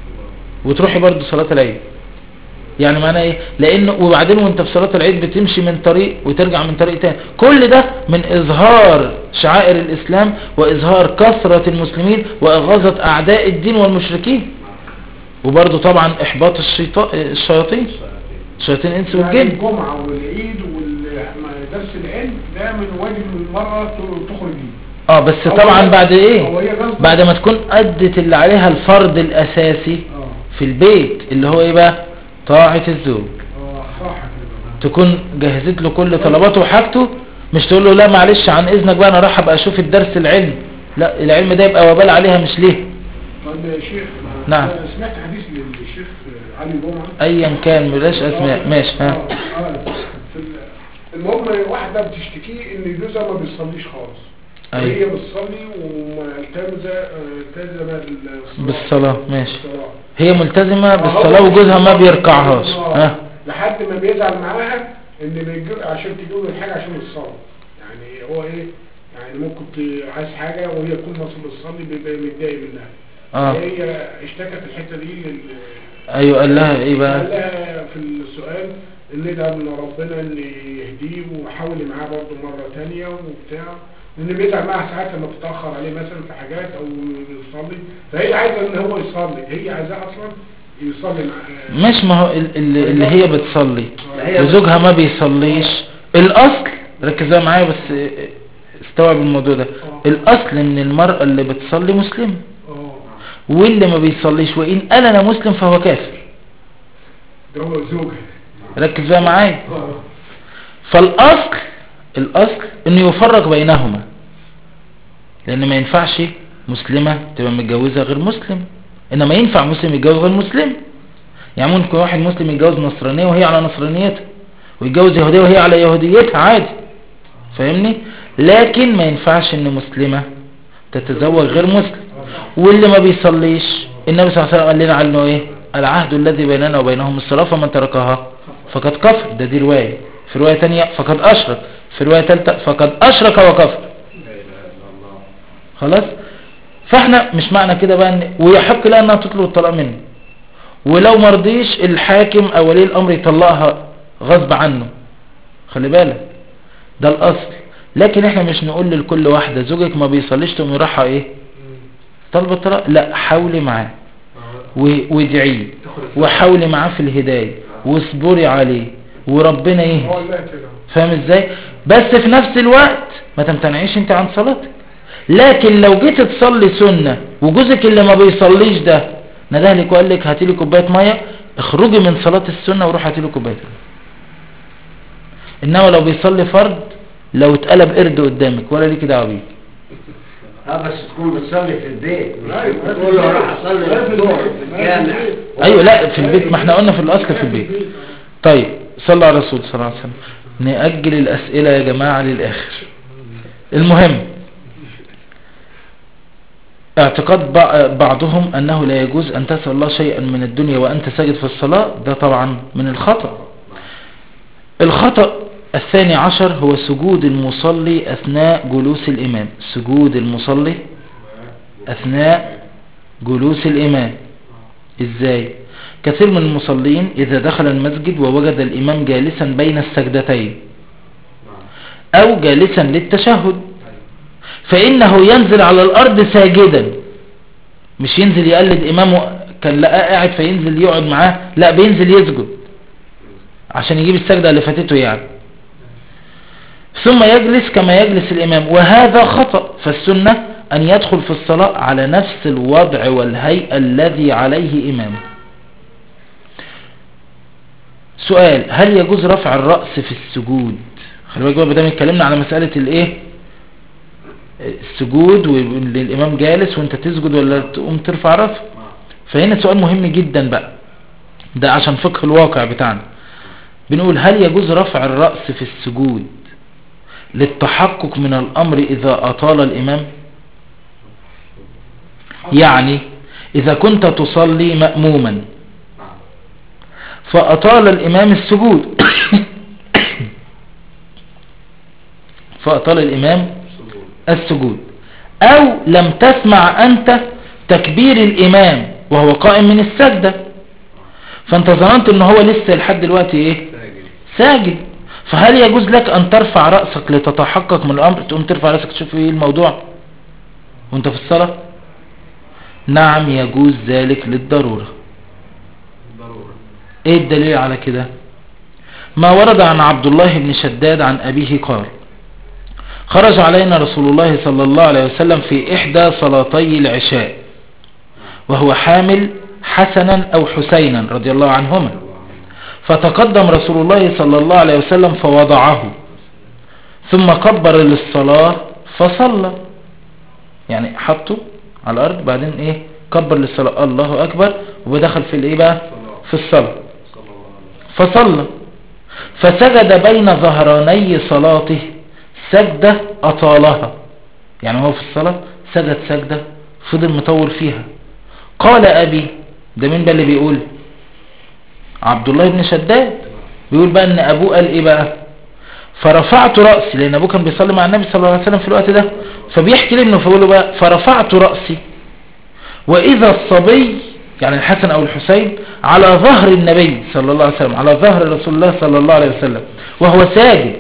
وتروحي برضو صلاة العيد يعني معناه ايه لان وبعدين وانت في صلاة العيد بتمشي من طريق وترجع من طريق تاني كل ده من اظهار شعائر الاسلام واظهار كثرة المسلمين واغاظة اعداء الدين والمشركين وبرضو طبعا احباط الشيطان الشياطين شياطين الانس يعني والجن الجمعة والعيد ودرس العلم ده من واجب المرة ت- تخرج بيه اه بس هو طبعا هي- بعد هو ايه هي غصب- بعد ما تكون ادت اللي عليها الفرض الاساسي اه في البيت اللي هو ايه بقى طاعة الزوج اه راحة كده تكون جهزت له كل طلباته وحاجته مش تقول له لا معلش عن اذنك بقى انا راح ابقى اشوف الدرس العلم لا العلم ده يبقى وبال عليها مش ليه طيب يا شيخ نعم. أنا سمعت حديث للشيخ علي جمعة ايا كان بلاش اسماء ماشي ها آه، آه. في ال- المهم واحدة بتشتكي ان جوزها ما بيصليش خالص أيوة. هي بتصلي وملتزمة ملتزمة بالصلاة بالصلاة ماشي بالصلاة. هي ملتزمة بالصلاة وجوزها ما بيركعهاش ها لحد ما بيزعل معاها ان بيجيب عشان تجيب له الحاجه عشان الصلاه يعني هو ايه يعني ممكن ت- عايز حاجه وهي تكون مصر بتصلي بيبقى متضايق منها اه هي اشتكت الحته دي لل ايوه قال لها ايه بقى قال لها في السؤال ان ادعى من ربنا ان يهديه وحاولي معاه برضه مره تانية وبتاع لان بيزعل معاها ساعات لما بتتاخر عليه مثلا في حاجات او يصلي فهي عايزه ان هو يصلي هي عايزاه اصلا يصلي معاه مش ما هو ال- ال- اللي هي بتصلي وزوجها ما بيصليش الاصل ركز بقى معايا بس استوعب الموضوع ده الاصل ان المرأة اللي بتصلي مسلمة اه واللي ما بيصليش وان قال انا مسلم فهو كافر ده هو زوجها ركز بقى معايا اه فالاصل الاصل انه يفرق بينهما لان ما ينفعش مسلمة تبقى متجوزة غير مسلم انما ينفع مسلم يتجوز غير مسلم يعني ممكن واحد مسلم يتجوز نصرانية وهي على نصرانيتها ويتجوز يهودية وهي على يهوديتها عادي فاهمني لكن ما ينفعش ان مسلمة تتزوج غير مسلم واللي ما بيصليش النبي صلى الله عليه وسلم قال لنا عنه ايه العهد الذي بيننا وبينهم الصلاة فمن تركها فقد كفر ده دي رواية في رواية تانية فقد اشرك في رواية تالتة فقد اشرك وكفر لا اله الا الله خلاص فاحنا مش معنى كده بقى ان ويحق لها انها تطلب الطلاق منه ولو مرضيش الحاكم او ولي الامر يطلقها غصب عنه خلي بالك ده الاصل لكن احنا مش نقول لكل واحدة زوجك ما بيصليش تقوم يروحها ايه طلب الطلاق لا حاولي معاه و- وادعيه وحاولي معاه في الهداية واصبري عليه وربنا يهدي هو الله كده فاهم ازاي بس في نفس الوقت ما تمتنعيش انت عن صلاتك لكن لو جيت تصلي سنة وجوزك اللي ما بيصليش ده نده لك وقال لك هاتي لي كوبايه ميه اخرجي من صلاة السنة وروح هاتي له كوبايه مية. انما لو بيصلي فرض لو اتقلب قرد قدامك ولا ليك دعوه بيه اه بس تكون بتصلي في البيت مش أيوة، تقول له راح اصلي لا، في الظهر البيت. في الجامع ايوه لا في البيت ما احنا قلنا في الاصل في البيت طيب صلى على الرسول صلى الله عليه وسلم نأجل الأسئلة يا جماعة للآخر المهم اعتقاد بع- بعضهم أنه لا يجوز أن تسأل الله شيئا من الدنيا وأنت ساجد في الصلاة ده طبعا من الخطأ الخطأ الثاني عشر هو سجود المصلي أثناء جلوس الإمام سجود المصلي أثناء جلوس الإمام إزاي كثير من المصلين إذا دخل المسجد ووجد الإمام جالسا بين السجدتين أو جالسا للتشهد فإنه ينزل على الأرض ساجدا مش ينزل يقلد إمامه كان لقاه قاعد فينزل يقعد معاه لا بينزل يسجد عشان يجيب السجدة اللي فاتته يعني ثم يجلس كما يجلس الإمام وهذا خطأ فالسنة أن يدخل في الصلاة على نفس الوضع والهيئة الذي عليه إمامه سؤال هل يجوز رفع الرأس في السجود خلي بالك بقى بدام اتكلمنا على مسألة الايه السجود والامام جالس وانت تسجد ولا تقوم ترفع رأسك فهنا سؤال مهم جدا بقى ده عشان فقه الواقع بتاعنا بنقول هل يجوز رفع الرأس في السجود للتحقق من الأمر إذا أطال الإمام يعني إذا كنت تصلي مأموما فأطال الإمام السجود فأطال الإمام السجود أو لم تسمع أنت تكبير الإمام وهو قائم من السجدة فأنت ظننت أنه هو لسه لحد دلوقتي إيه ساجد فهل يجوز لك أن ترفع رأسك لتتحقق من الأمر تقوم ترفع رأسك تشوف إيه الموضوع وانت في الصلاة نعم يجوز ذلك للضرورة ضرورة ايه الدليل على كده ما ورد عن عبد الله بن شداد عن أبيه قال خرج علينا رسول الله صلى الله عليه وسلم في إحدى صلاتي العشاء وهو حامل حسنا أو حسينا رضي الله عنهما فتقدم رسول الله صلى الله عليه وسلم فوضعه ثم كبر للصلاة فصلى يعني حطه على الأرض بعدين إيه كبر للصلاة الله أكبر ودخل في الإيه بقى في الصلاة فصلى فسجد بين ظهراني صلاته سجدة أطالها يعني هو في الصلاة سجد سجدة فضل مطول فيها قال أبي ده مين بقى اللي بيقول عبد الله بن شداد بيقول بقى ان ابوه قال ايه بقى فرفعت رأسي لان ابوه كان بيصلي مع النبي صلى الله عليه وسلم في الوقت ده فبيحكي لي انه فيقول له بقى فرفعت رأسي واذا الصبي يعني الحسن او الحسين على ظهر النبي صلى الله عليه وسلم على ظهر رسول الله صلى الله عليه وسلم وهو ساجد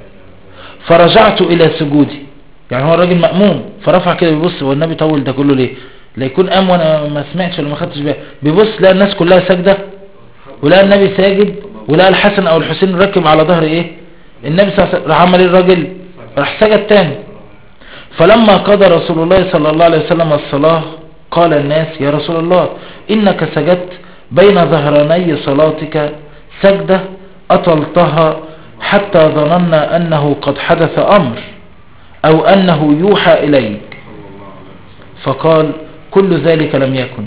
فرجعت الى سجودي يعني هو الراجل مأموم فرفع كده بيبص هو النبي طول ده كله ليه لا يكون قام وانا ما سمعتش ولا ما خدتش بالي بيبص لقى الناس كلها ساجده ولقى النبي ساجد ولقى الحسن او الحسين راكب على ظهر ايه النبي صلى الله عليه وسلم راح عمل ايه الراجل راح سجد تاني فلما قضى رسول الله صلى الله عليه وسلم الصلاة قال الناس يا رسول الله إنك سجدت بين ظهراني صلاتك سجدة أطلتها حتى ظننا أنه قد حدث أمر أو أنه يوحى إليك فقال كل ذلك لم يكن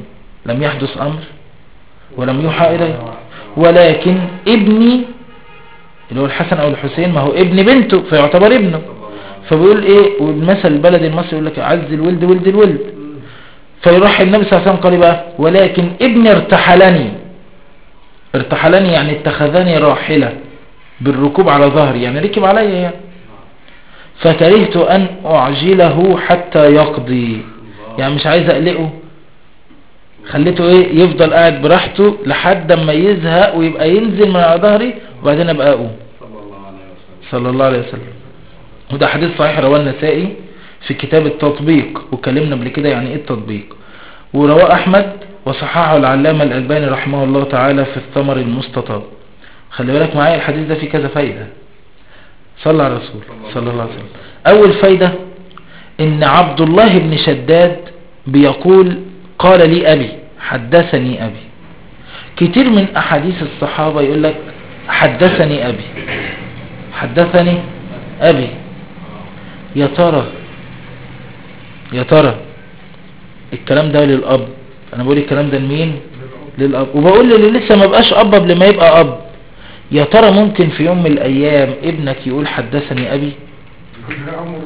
لم يحدث أمر ولم يوحى إليه ولكن ابني اللي هو الحسن أو الحسين ما هو ابن بنته فيعتبر ابنه فبيقول ايه والمثل البلد المصري يقول لك عز الولد ولد الولد فيروح النبي صلى الله عليه وسلم قال إيه بقى ولكن ابني ارتحلني ارتحلني يعني اتخذني راحلة بالركوب على ظهري يعني ركب عليا يعني فكرهت أن أعجله حتى يقضي يعني مش عايز أقلقه خليته ايه يفضل قاعد براحته لحد ما يزهق ويبقى ينزل من على ظهري وبعدين ابقى اقوم صلى الله عليه وسلم صلى الله عليه وسلم وده حديث صحيح رواه النسائي في كتاب التطبيق وكلمنا قبل كده يعني ايه التطبيق ورواه احمد وصححه العلامة الالباني رحمه الله تعالى في الثمر المستطاب خلي بالك معايا الحديث ده فيه كذا فايدة صلى على الرسول صلى الله عليه وسلم اول فايدة ان عبد الله بن شداد بيقول قال لي ابي حدثني ابي كتير من احاديث الصحابة يقول لك حدثني ابي حدثني ابي يا ترى يا ترى الكلام ده للاب انا بقول الكلام ده لمين للاب وبقول اللي لسه ما بقاش اب قبل ما يبقى اب يا ترى ممكن في يوم من الايام ابنك يقول حدثني ابي أمر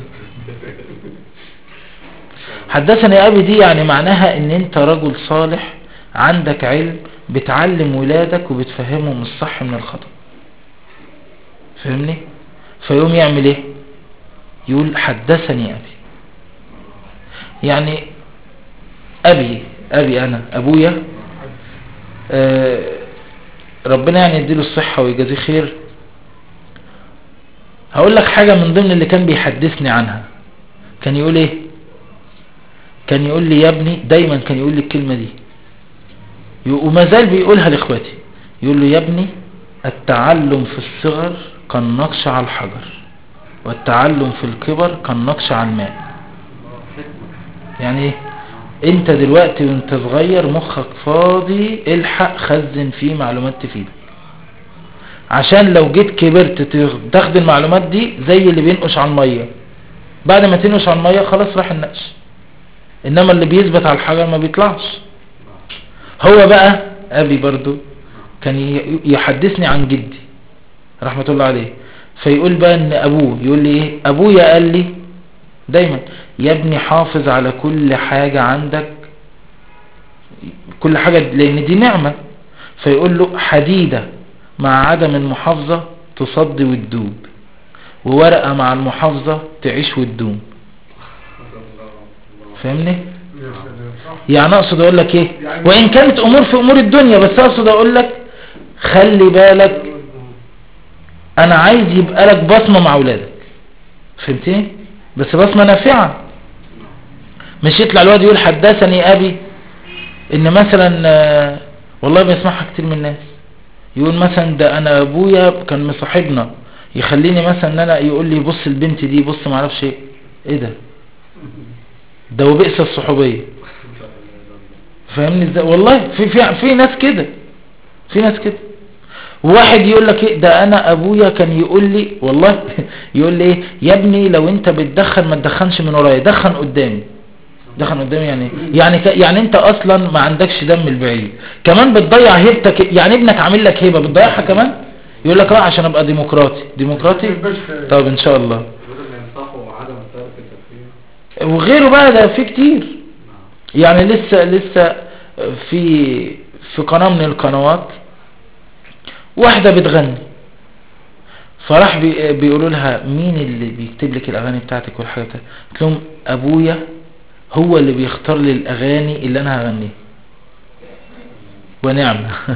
حدثني ابي دي يعني معناها ان انت رجل صالح عندك علم بتعلم ولادك وبتفهمهم الصح من الخطأ فهمني فيقوم يعمل ايه يقول حدثني ابي يعني ابي ابي انا ابويا آه ربنا يعني يديله الصحة ويجازيه خير هقول لك حاجة من ضمن اللي كان بيحدثني عنها كان يقول ايه كان يقول لي يا ابني دايما كان يقول لي الكلمة دي وما زال بيقولها لاخواتي يقول له يا ابني التعلم في الصغر كالنقش على الحجر والتعلم في الكبر كالنقش على الماء يعني ايه انت دلوقتي وانت صغير مخك فاضي الحق خزن فيه معلومات تفيدك عشان لو جيت كبرت تاخد المعلومات دي زي اللي بينقش على المية بعد ما تنقش على المية خلاص راح النقش انما اللي بيثبت على الحجر ما بيطلعش هو بقى ابي برضو كان يحدثني عن جدي رحمة الله عليه فيقول بقى ان ابوه يقول لي ايه ابويا قال لي دايما يا ابني حافظ على كل حاجة عندك كل حاجة لان دي نعمة فيقول له حديدة مع عدم المحافظة تصدي وتدوب وورقة مع المحافظة تعيش وتدوم فاهمني يعني اقصد اقول لك ايه وان كانت امور في امور الدنيا بس اقصد اقول لك خلي بالك انا عايز يبقى لك بصمة مع اولادك فهمتني بس بصمة نافعة مش يطلع الواد يقول حدثني ابي ان مثلا آه، والله بيسمعها كتير من الناس يقول مثلا ده انا ابويا كان مصاحبنا يخليني مثلا ان انا يقول لي بص البنت دي بص معرفش ايه ايه ده ده وبئس الصحوبية فاهمني ازاي والله في في في ناس كده في ناس كده واحد يقول لك ايه ده انا ابويا كان يقول لي والله يقول لي ايه يا ابني لو انت بتدخن ما تدخنش من ورايا دخن قدامي دخن قدامي يعني ايه؟ يعني ك... يعني انت اصلا ما عندكش دم البعيد كمان بتضيع هيبتك يعني ابنك عامل لك هيبه بتضيعها كمان يقول لك لا عشان ابقى ديمقراطي ديمقراطي طب ان شاء الله يقول ان ينصحوا عدم الترك التدخين وغيره بقى ده في كتير يعني لسه لسه في في قناة من القنوات واحدة بتغني فراح بي بيقولوا لها مين اللي بيكتب لك الاغاني بتاعتك والحاجات بتاعتك قلت لهم ابويا هو اللي بيختار لي الاغاني اللي انا هغنيها ونعم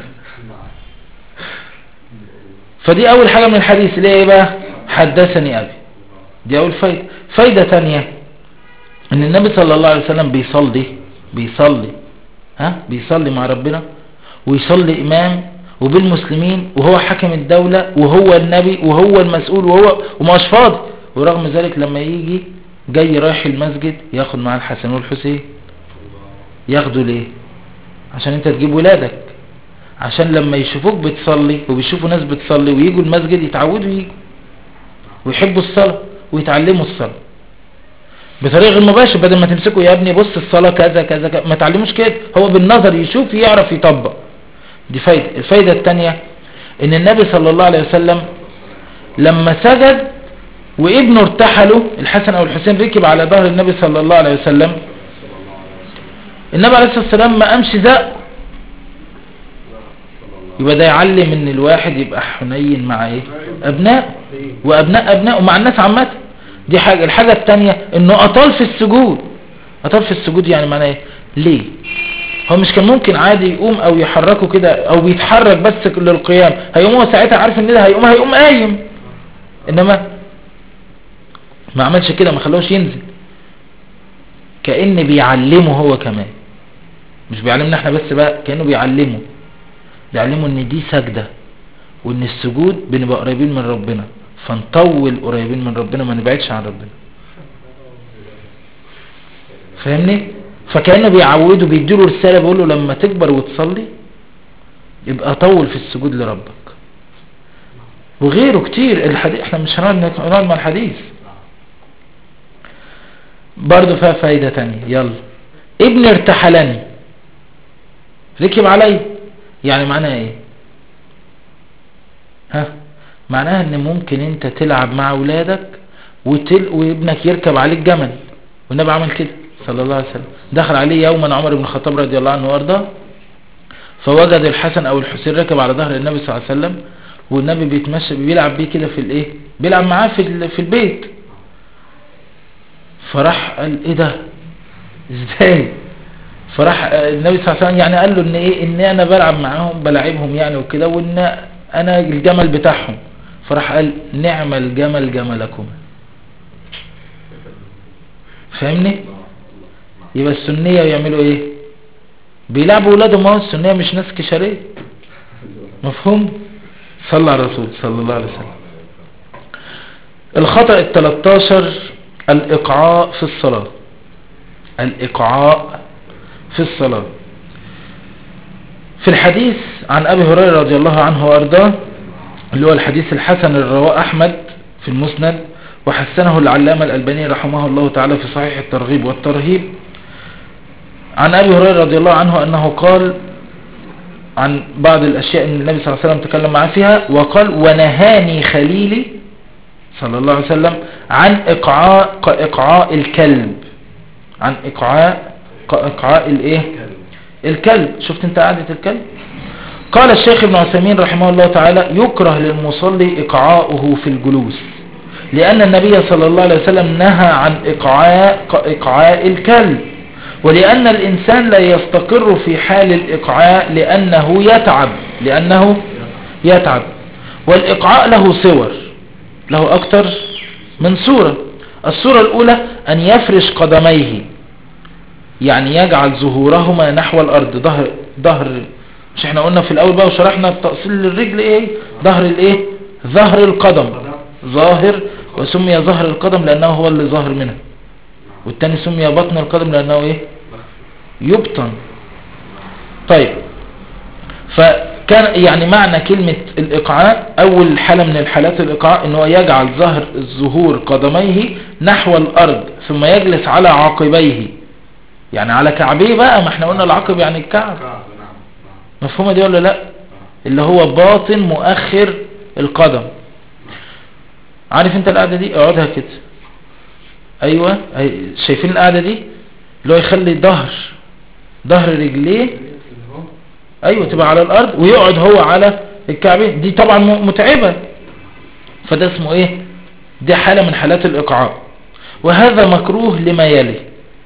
فدي اول حاجة من الحديث اللي هي ايه بقى حدثني ابي دي اول فايدة فايدة تانية ان النبي صلى الله عليه وسلم بيصلي بيصلي ها بيصلي مع ربنا ويصلي امام وبالمسلمين وهو حاكم الدولة وهو النبي وهو المسؤول وهو ومش فاضي ورغم ذلك لما يجي جاي رايح المسجد ياخد معاه الحسن والحسين ياخدوا ليه عشان انت تجيب ولادك عشان لما يشوفوك بتصلي وبيشوفوا ناس بتصلي ويجوا المسجد يتعودوا يجوا ويحبوا الصلاة ويتعلموا الصلاة بطريقه غير مباشر بدل ما تمسكوا يا ابني بص الصلاه كذا كذا, كذا. ما تعلموش كده هو بالنظر يشوف يعرف يطبق دي فايده الفايده الثانيه ان النبي صلى الله عليه وسلم لما سجد وابنه ارتحله الحسن او الحسين ركب على ظهر النبي صلى الله عليه وسلم النبي عليه الصلاه والسلام ما قامش زق يبقى ده يعلم ان الواحد يبقى حنين مع ايه ابناء وابناء ابناء ومع الناس عامه دي حاجه الحاجه الثانيه انه اطال في السجود اطال في السجود يعني معناه ايه ليه هو مش كان ممكن عادي يقوم او يحركه كده او بيتحرك بس للقيام هيقوم هو ساعتها عارف ان ده هيقوم هيقوم قايم انما ما عملش كده ما خلوش ينزل كأن بيعلمه هو كمان مش بيعلمنا احنا بس بقى كأنه بيعلمه بيعلمه ان دي سجدة وان السجود بنبقى قريبين من ربنا فنطول قريبين من ربنا ما نبعدش عن ربنا فاهمني فكأنه بيعوده بيديله رسالة بيقول له لما تكبر وتصلي يبقى طول في السجود لربك وغيره كتير الحديث احنا مش هنقعد نقعد مع الحديث برضه فيها فايدة تانية يلا ابن ارتحلني ركب علي يعني معناها ايه ها معناها ان ممكن انت تلعب مع اولادك وتل... وابنك يركب عليك جمل والنبي عمل كده صلى الله عليه وسلم دخل عليه يوما عمر بن الخطاب رضي الله عنه وارضاه فوجد الحسن او الحسين ركب على ظهر النبي صلى الله عليه وسلم والنبي بيتمشى بيلعب بيه كده في الايه بيلعب معاه في ال- في البيت فراح قال ايه ده ازاي فراح آه، النبي صلى الله عليه وسلم يعني قال له ان ايه ان انا بلعب معاهم بلاعبهم يعني وكده وان انا الجمل بتاعهم فراح قال نعم الجمل جملكم فاهمني يبقى السنية يعملوا ايه بيلعبوا ولادهم اهو السنية مش ناس كشرية مفهوم صلى على الرسول صلى الله عليه وسلم الخطأ التلتاشر الإقعاء في الصلاة الإقعاء في الصلاة في الحديث عن أبي هريرة رضي الله عنه وأرضاه اللي هو الحديث الحسن اللي رواه أحمد في المسند وحسنه العلامة الألباني رحمه الله تعالى في صحيح الترغيب والترهيب عن أبي هريرة رضي الله عنه أنه قال عن بعض الأشياء أن النبي صلى الله عليه وسلم تكلم معاه فيها وقال ونهاني خليلي صلى الله عليه وسلم عن إقعاء إقعاء الكلب عن إقعاء إقعاء الإيه الكلب شفت انت قعدة الكلب قال الشيخ ابن عثيمين رحمه الله تعالى يكره للمصلي إقعاؤه في الجلوس لأن النبي صلى الله عليه وسلم نهى عن إقعاء, إقعاء الكلب ولأن الإنسان لا يستقر في حال الإقعاء لأنه يتعب لأنه يتعب والإقعاء له صور له أكتر من صورة الصورة الأولى أن يفرش قدميه يعني يجعل ظهورهما نحو الأرض ظهر ظهر مش احنا قلنا في الأول بقى وشرحنا التأصيل للرجل ايه ظهر الايه ظهر القدم ظاهر وسمي ظهر القدم لأنه هو اللي ظاهر منها والتاني سمي بطن القدم لأنه ايه يبطن طيب فكان يعني معنى كلمة الإقعاء أول حالة من الحالات الإقعاء إنه يجعل ظهر الظهور قدميه نحو الأرض ثم يجلس على عقبيه يعني على كعبيه بقى ما احنا قلنا العقب يعني الكعب مفهومة دي ولا لا اللي هو باطن مؤخر القدم عارف انت القعدة دي اقعدها كده ايوه أي- شايفين القعدة دي اللي هو يخلي ظهر ظهر رجليه ايوه تبقى على الارض ويقعد هو على الكعبين دي طبعا م- متعبة فده اسمه ايه دي حالة من حالات الاقعاء وهذا مكروه لما يلي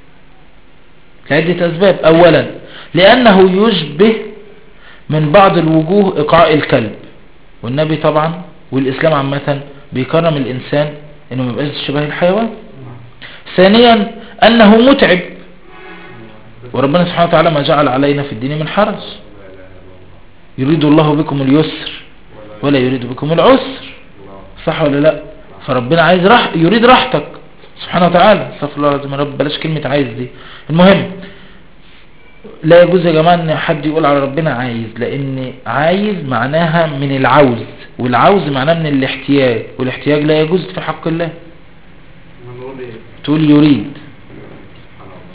لعدة اسباب اولا لانه يشبه من بعض الوجوه اقعاء الكلب والنبي طبعا والاسلام عامة بيكرم الانسان انه ما يبقاش شبه الحيوان ثانيا انه متعب وربنا سبحانه وتعالى ما جعل علينا في الدين من حرج يريد الله بكم اليسر ولا يريد بكم العسر صح ولا لا فربنا عايز راح يريد راحتك سبحانه وتعالى استغفر الله العظيم يا رب بلاش كلمة عايز دي المهم لا يجوز يا جماعة ان حد يقول على ربنا عايز لان عايز معناها من العوز والعوز معناه من الاحتياج والاحتياج لا يجوز في حق الله نقول ايه تقول يريد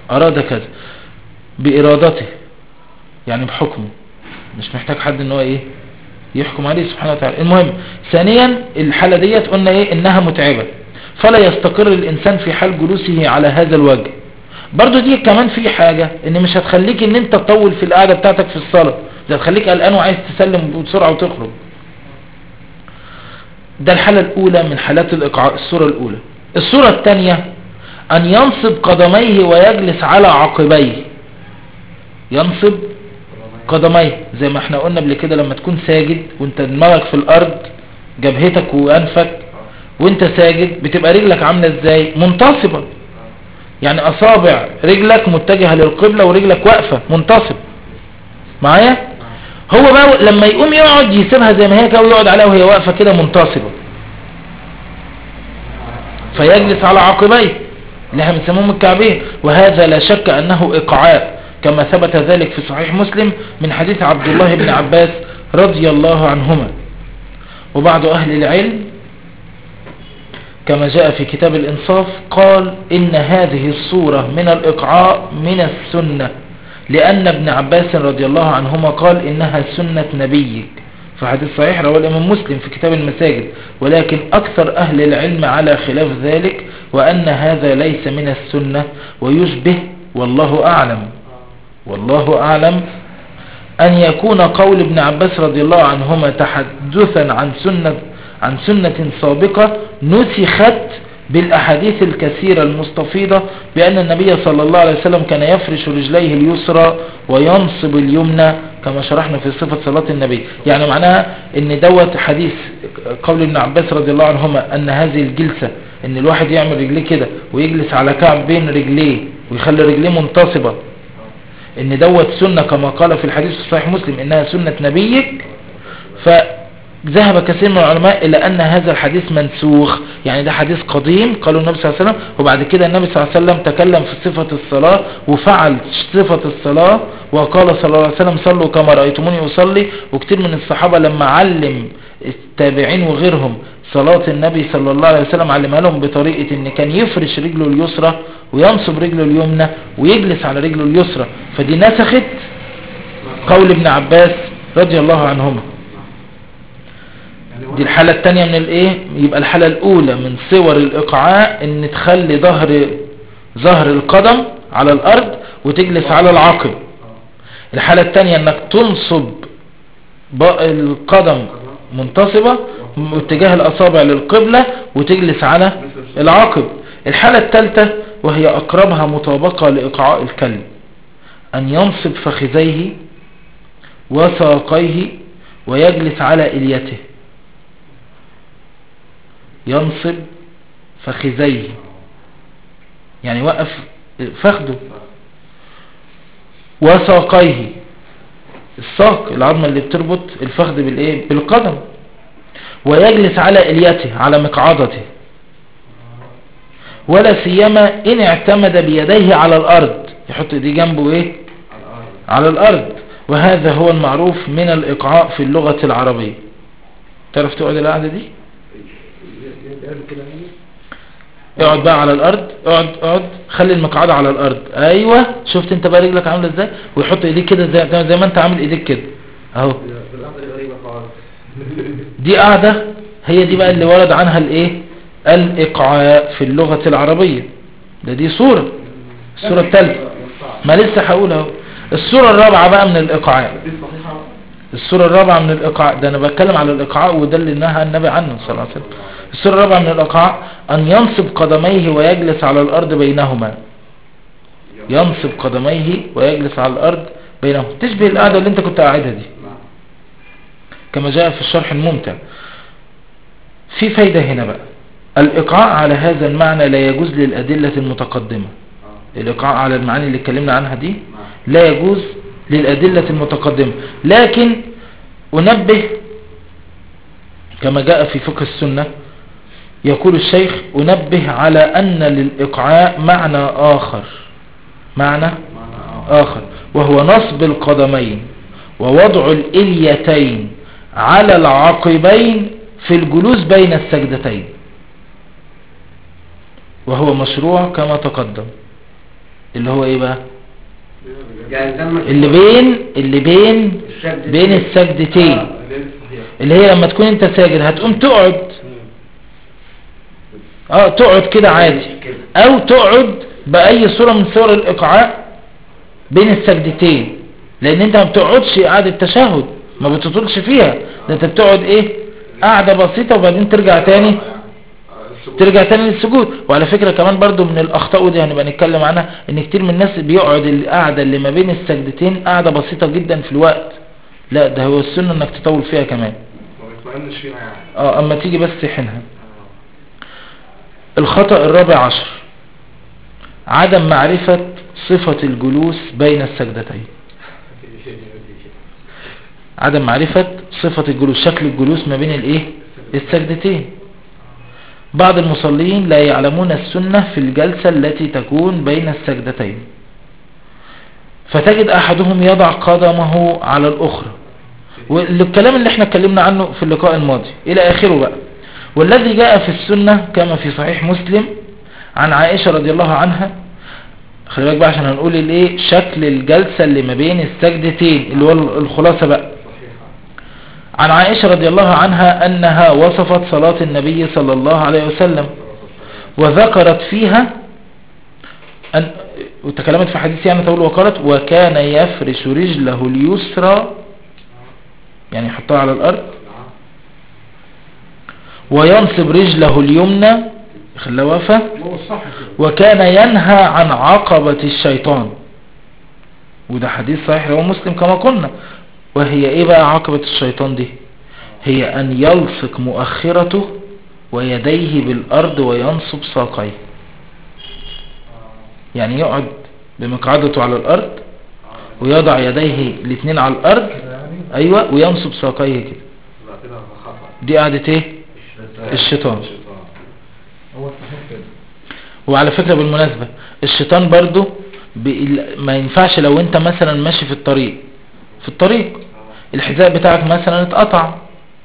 اراد كذا بارادته يعني بحكمه مش محتاج حد ان هو ايه يحكم عليه سبحانه وتعالى المهم ثانيا الحالة ديت قلنا ايه انها متعبة فلا يستقر الانسان في حال جلوسه على هذا الوجه برضو دي كمان في حاجة ان مش هتخليك ان انت تطول في القعدة بتاعتك في الصلاة ده هتخليك قلقان وعايز تسلم بسرعة وتخرج ده الحالة الاولى من حالات الاقعاء الصورة الاولى الصورة الثانية ان ينصب قدميه ويجلس على عقبيه ينصب قدميه زي ما احنا قلنا قبل كده لما تكون ساجد وانت دماغك في الارض جبهتك وانفك وانت ساجد بتبقى رجلك عاملة ازاي منتصبة يعني اصابع رجلك متجهة للقبلة ورجلك واقفة منتصب معايا هو بقى لما يقوم يقعد يسيبها زي ما هي كده ويقعد عليها وهي واقفة كده منتصبة فيجلس على عقبيه اللي احنا بنسموهم الكعبين وهذا لا شك انه اقعاء كما ثبت ذلك في صحيح مسلم من حديث عبد الله بن عباس رضي الله عنهما وبعض اهل العلم كما جاء في كتاب الإنصاف قال إن هذه الصورة من الإقعاء من السنة لأن ابن عباس رضي الله عنهما قال إنها سنة نبيك في حديث صحيح رواه الإمام مسلم في كتاب المساجد ولكن أكثر أهل العلم على خلاف ذلك وأن هذا ليس من السنة ويشبه والله أعلم والله أعلم أن يكون قول ابن عباس رضي الله عنهما تحدثا عن سنة عن سنة سابقة نسخت بالأحاديث الكثيرة المستفيضة بأن النبي صلى الله عليه وسلم كان يفرش رجليه اليسرى وينصب اليمنى كما شرحنا في صفة صلاة النبي يعني معناها ان دوت حديث قول ابن عباس رضي الله عنهما ان هذه الجلسة ان الواحد يعمل رجليه كده ويجلس على كعب بين رجليه ويخلي رجليه منتصبة ان دوت سنة كما قال في الحديث في صحيح مسلم انها سنة نبيك فذهب كثير من العلماء الى ان هذا الحديث منسوخ يعني ده حديث قديم قالوا النبي صلى الله عليه وسلم وبعد كده النبي صلى الله عليه وسلم تكلم في صفة الصلاة وفعل صفة الصلاة وقال صلى الله عليه وسلم صلوا كما رأيتموني أصلي وكتير من الصحابة لما علم التابعين وغيرهم صلاة النبي صلى الله عليه وسلم علمها لهم بطريقة ان كان يفرش رجله اليسرى وينصب رجله اليمنى ويجلس على رجله اليسرى فدي نسخت قول ابن عباس رضي الله عنهما دي الحالة التانية من الايه يبقى الحالة الاولى من صور الاقعاء ان تخلي ظهر ظهر القدم على الارض وتجلس على العقب الحالة التانية انك تنصب القدم منتصبة واتجاه الاصابع للقبلة وتجلس على العقب الحالة الثالثة وهي اقربها مطابقة لاقعاء الكلب ان ينصب فخذيه وساقيه ويجلس على اليته ينصب فخذيه يعني وقف فخده وساقيه الساق العظمة اللي بتربط الفخذ بالايه بالقدم ويجلس على اليته على مقعدته ولا سيما ان اعتمد بيديه على الارض يحط ايديه جنبه ايه على الارض وهذا هو المعروف من الاقعاء في اللغة العربية تعرف تقعد القعدة دي اقعد بقى على الارض اقعد اقعد خلي المقعدة على الارض ايوه شفت انت بقى رجلك عامله ازاي ويحط ايديك كده زي, زي ما انت عامل ايديك كده اهو دي قاعدة هي دي بقى اللي ورد عنها الايه الاقعاء في اللغة العربية ده دي صورة الصورة الثالثة ما لسه هقول اهو الصورة الرابعة بقى من الاقعاء الصورة الرابعة من الاقعاء ده انا بتكلم على الاقعاء وده اللي نهى النبي عنه صلى الله عليه وسلم الصورة الرابعة من الاقعاء ان ينصب قدميه ويجلس على الارض بينهما ينصب قدميه ويجلس على الارض بينهما تشبه القعدة اللي انت كنت قاعدها دي كما جاء في الشرح الممتع في فايدة هنا بقى الإقعاء على هذا المعنى لا يجوز للأدلة المتقدمة الإقعاء على المعاني اللي اتكلمنا عنها دي لا يجوز للأدلة المتقدمة لكن أنبه كما جاء في فقه السنة يقول الشيخ أنبه على أن للإقعاء معنى آخر معنى آخر وهو نصب القدمين ووضع الإليتين على العقبين في الجلوس بين السجدتين وهو مشروع كما تقدم اللي هو ايه بقى يعني تم اللي بين اللي بين السجدتين. بين السجدتين آه. الليل الصحيح اللي هي لما تكون انت ساجد هتقوم تقعد اه تقعد كده عادي كده. او تقعد باي صورة من صور الايقاع بين السجدتين لان انت ما بتقعدش قعدة تشهد ما بتطولش فيها ده انت بتقعد ايه قعدة بسيطة وبعدين ترجع تاني ترجع تاني للسجود وعلى فكرة كمان برضو من الاخطاء ودي هنبقى نتكلم عنها ان كتير من الناس بيقعد القعدة اللي ما بين السجدتين قعدة بسيطة جدا في الوقت لا ده هو السنة انك تطول فيها كمان ما بيطمئنش فيها يعني اه اما تيجي بس حينها الخطأ الرابع عشر عدم معرفة صفة الجلوس بين السجدتين عدم معرفة صفة الجلوس شكل الجلوس ما بين الايه السجدتين بعض المصلين لا يعلمون السنة في الجلسة التي تكون بين السجدتين فتجد احدهم يضع قدمه على الاخرى والكلام اللي احنا اتكلمنا عنه في اللقاء الماضي الى اخره بقى والذي جاء في السنة كما في صحيح مسلم عن عائشة رضي الله عنها خلي بالك بقى عشان هنقول الايه شكل الجلسة اللي ما بين السجدتين اللي هو الخلاصة بقى عن عائشة رضي الله عنها أنها وصفت صلاة النبي صلى الله عليه وسلم وذكرت فيها أن وتكلمت في حديث يعني تقول وقالت وكان يفرش رجله اليسرى يعني يحطها على الأرض وينصب رجله اليمنى خلاه واقفة هو الصح كده وكان ينهى عن عقبة الشيطان وده حديث صحيح رواه مسلم كما قلنا وهي ايه بقى عقبة الشيطان دي هي ان يلصق مؤخرته ويديه بالارض وينصب ساقيه يعني يقعد بمقعدته على الارض ويضع يديه الاثنين على الارض ايوه وينصب ساقيه كده لا كده خطأ دي قعدة ايه الشيطان الشيطان هو الصحيح كده وعلى فكرة بالمناسبة الشيطان برضو بي- ما ينفعش لو انت مثلا ماشي في الطريق في الطريق الحذاء بتاعك مثلا اتقطع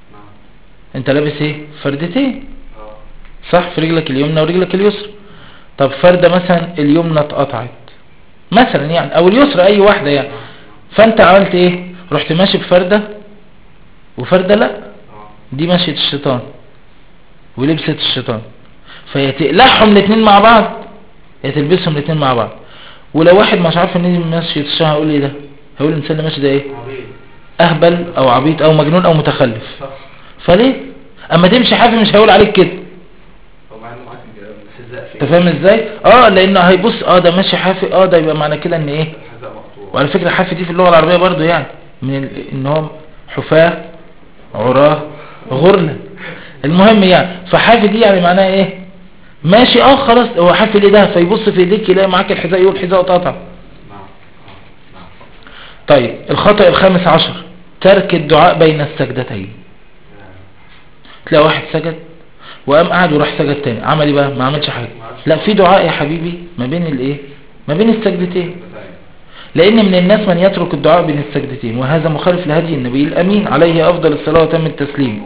انت لابس ايه فردتين صح في رجلك اليمنى ورجلك اليسرى طب فردة مثلا اليمنى اتقطعت مثلا يعني او اليسرى اي واحدة يعني فانت عملت ايه رحت ماشي بفردة وفردة لا دي مشية الشيطان ولبسة الشيطان فيا تقلعهم الاثنين مع بعض يا تلبسهم الاثنين مع بعض ولو واحد مش عارف ان دي مشية الشيطان هيقول ايه ده هيقول الانسان اللي ماشي ده ايه اهبل او عبيط او مجنون او متخلف صح فليه اما تمشي حافي مش هيقول عليك كده طبعا معاك الحذاء انت فاهم ازاي اه لانه هيبص اه ده ماشي حافي اه ده يبقى معنى كده ان ايه الحذاء مقطوع وعلى فكرة حافي دي في اللغة العربية برضو يعني من ال... ان هم حفاة عراه غرلة المهم يعني فحافي دي يعني معناها ايه ماشي اه خلاص هو حافي ليه ده فيبص في ايديك يلاقي معاك الحذاء يقول الحذاء اتقطع نعم نعم طيب الخطأ الخامس عشر ترك الدعاء بين السجدتين تلاقي واحد سجد وقام قعد وراح سجد تاني عمل ايه بقى ما عملش حاجة لا في دعاء يا حبيبي ما بين الايه ما بين السجدتين لأن من الناس من يترك الدعاء بين السجدتين وهذا مخالف لهدي النبي الأمين عليه أفضل الصلاة وتم التسليم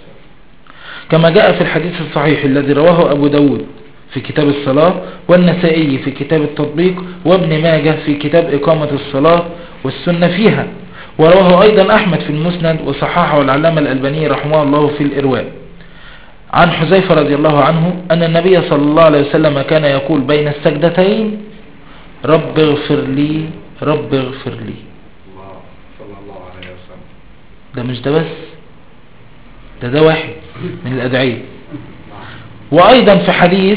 كما جاء في الحديث الصحيح الذي رواه أبو داود في كتاب الصلاة والنسائي في كتاب التطبيق وابن ماجه في كتاب إقامة الصلاة والسنة فيها ورواه أيضا أحمد في المسند وصححه العلامة الألباني رحمه الله في الإرواء عن حذيفة رضي الله عنه أن النبي صلى الله عليه وسلم كان يقول بين السجدتين رب اغفر لي رب اغفر لي الله صلى الله عليه وسلم ده مش ده بس ده ده واحد من الأدعية وأيضا في حديث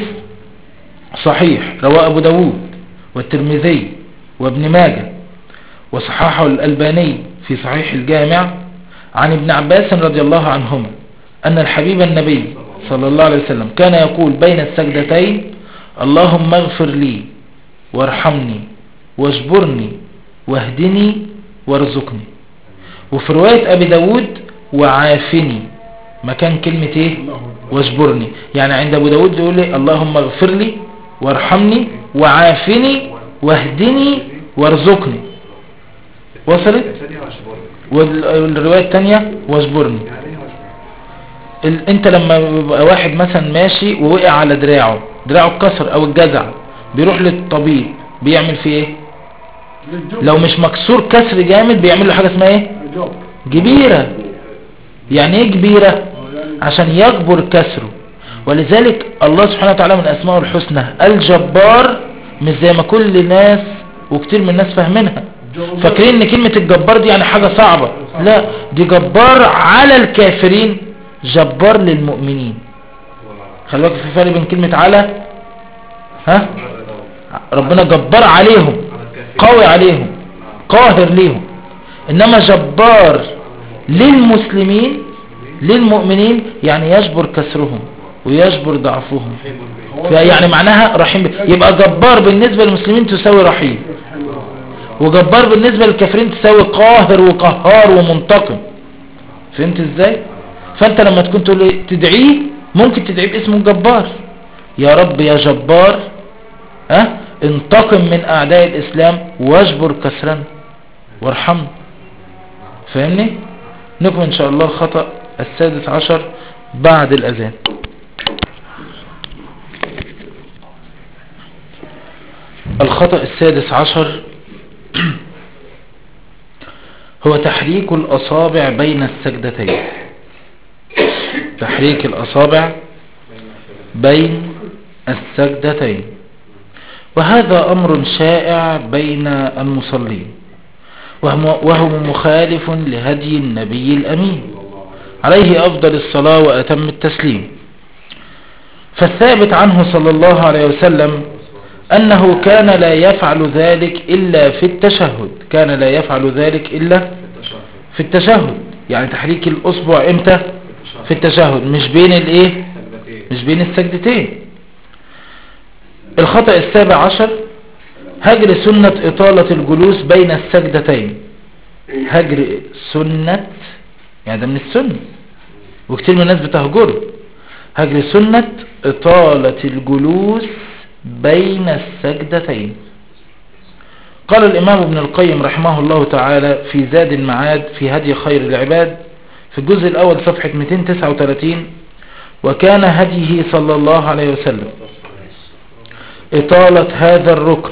صحيح رواه أبو داود والترمذي وابن ماجه وصححه الألباني في صحيح الجامع عن ابن عباس رضي الله عنهما أن الحبيب النبي صلى الله عليه وسلم كان يقول بين السجدتين اللهم اغفر لي وارحمني واجبرني واهدني وارزقني وفي رواية أبي داود وعافني مكان كلمة ايه واجبرني يعني عند أبو داود يقول لي اللهم اغفر لي وارحمني وعافني واهدني وارزقني وصلت ثانية وشبور والرواية التانية واجبرني يعني ايه وشبور ال... انت لما يبقى واحد مثلا ماشي ووقع على دراعه دراعه اتكسر او اتجزع بيروح للطبيب بيعمل فيه ايه للجب لو مش مكسور كسر جامد بيعمل له حاجة اسمها ايه الجب جبيرة يعني ايه جبيرة عشان يجبر كسره ولذلك الله سبحانه وتعالى من اسمائه الحسنى الجبار مش زي ما كل الناس وكتير من الناس فاهمينها فاكرين ان كلمة الجبار دي يعني حاجة صعبة لا دي جبار على الكافرين جبار للمؤمنين خلي بالك في فرق بين كلمة على ها ربنا جبار عليهم قوي عليهم قاهر ليهم انما جبار للمسلمين للمؤمنين يعني يجبر كسرهم ويجبر ضعفهم يعني معناها رحيم ب- يبقى جبار بالنسبة للمسلمين تساوي رحيم وجبار بالنسبة للكافرين تساوي قاهر وقهار ومنتقم فهمت ازاي فانت لما تكون تقول إيه؟ تدعيه ممكن تدعيه باسم الجبار يا رب يا جبار أه؟ انتقم من اعداء الاسلام واجبر كسرنا وارحمنا فاهمني نكمل ان شاء الله الخطأ السادس عشر بعد الاذان الخطأ السادس عشر هو تحريك الأصابع بين السجدتين تحريك الأصابع بين السجدتين وهذا أمر شائع بين المصلين وهو وهو مخالف لهدي النبي الأمين عليه أفضل الصلاة وأتم التسليم فالثابت عنه صلى الله عليه وسلم أنه كان لا يفعل ذلك إلا في التشهد كان لا يفعل ذلك إلا في التشهد يعني تحريك الأصبع إمتى في التشهد مش بين الإيه مش بين السجدتين الخطأ السابع عشر هجر سنة إطالة الجلوس بين السجدتين هجر سنة يعني ده من السنة وكتير من الناس بتهجره هجر سنة إطالة الجلوس بين السجدتين قال الإمام ابن القيم رحمه الله تعالى في زاد المعاد في هدي خير العباد في الجزء الأول صفحة 239 وكان هديه صلى الله عليه وسلم إطالة هذا الركن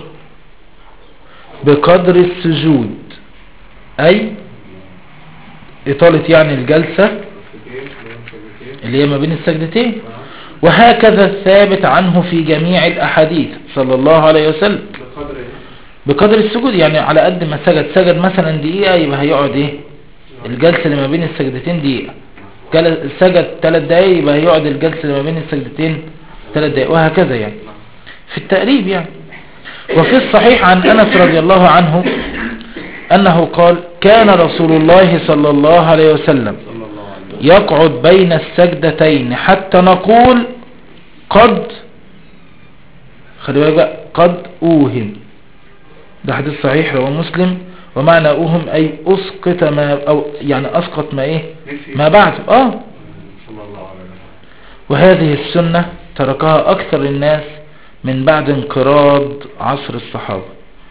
بقدر السجود أي إطالة يعني الجلسة اللي هي ما بين السجدتين وهكذا الثابت عنه في جميع الأحاديث صلى الله عليه وسلم بقدر ايه؟ بقدر السجود يعني على قد ما سجد سجد مثلا دقيقة يبقى هيقعد ايه الجلسة اللي ما بين السجدتين دقيقة جل- سجد ثلاث دقايق يبقى هيقعد الجلسة اللي ما بين السجدتين ثلاث دقايق وهكذا يعني في التقريب يعني وفي الصحيح عن أنس رضي الله عنه أنه قال كان رسول الله صلى الله عليه وسلم صلى الله عليه وسلم يقعد بين السجدتين حتى نقول قد خلي بالك بقى قد أوهم ده حديث صحيح رواه مسلم ومعنى أوهم أي أسقط ما أو يعني أسقط ما إيه نسي. ما بعد آه صلى الله عليه وسلم وهذه السنة تركها أكثر الناس من بعد انقراض عصر الصحابة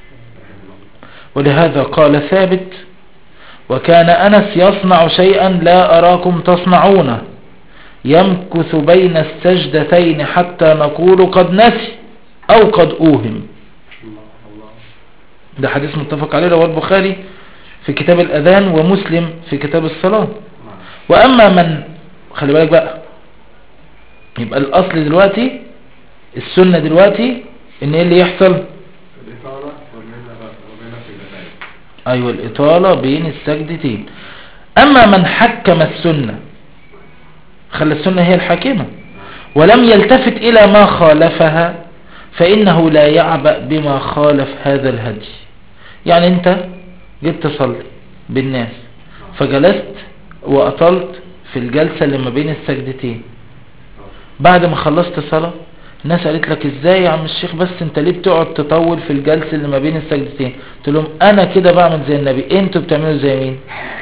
ولهذا قال ثابت وكان أنس يصنع شيئا لا أراكم تصنعونه يمكث بين السجدتين حتى نقول قد نسي أو قد أوهم الله الله ده حديث متفق عليه رواه البخاري في كتاب الأذان ومسلم في كتاب الصلاة نعم. وأما من خلي بالك بقى يبقى الأصل دلوقتي السنة دلوقتي إن إيه اللي يحصل الإطالة وبين وبين السجدتين أيوة الإطالة بين السجدتين أما من حكم السنة خلى السنة هي الحاكمة ولم يلتفت إلى ما خالفها فإنه لا يعبأ بما خالف هذا الهدي يعني أنت جيت تصلي بالناس فجلست وأطلت في الجلسة اللي ما بين السجدتين بعد ما خلصت صلاة الناس قالت لك ازاي يا عم الشيخ بس انت ليه بتقعد تطول في الجلسة اللي ما بين السجدتين قلت لهم انا كده بعمل زي النبي انتوا بتعملوا زي مين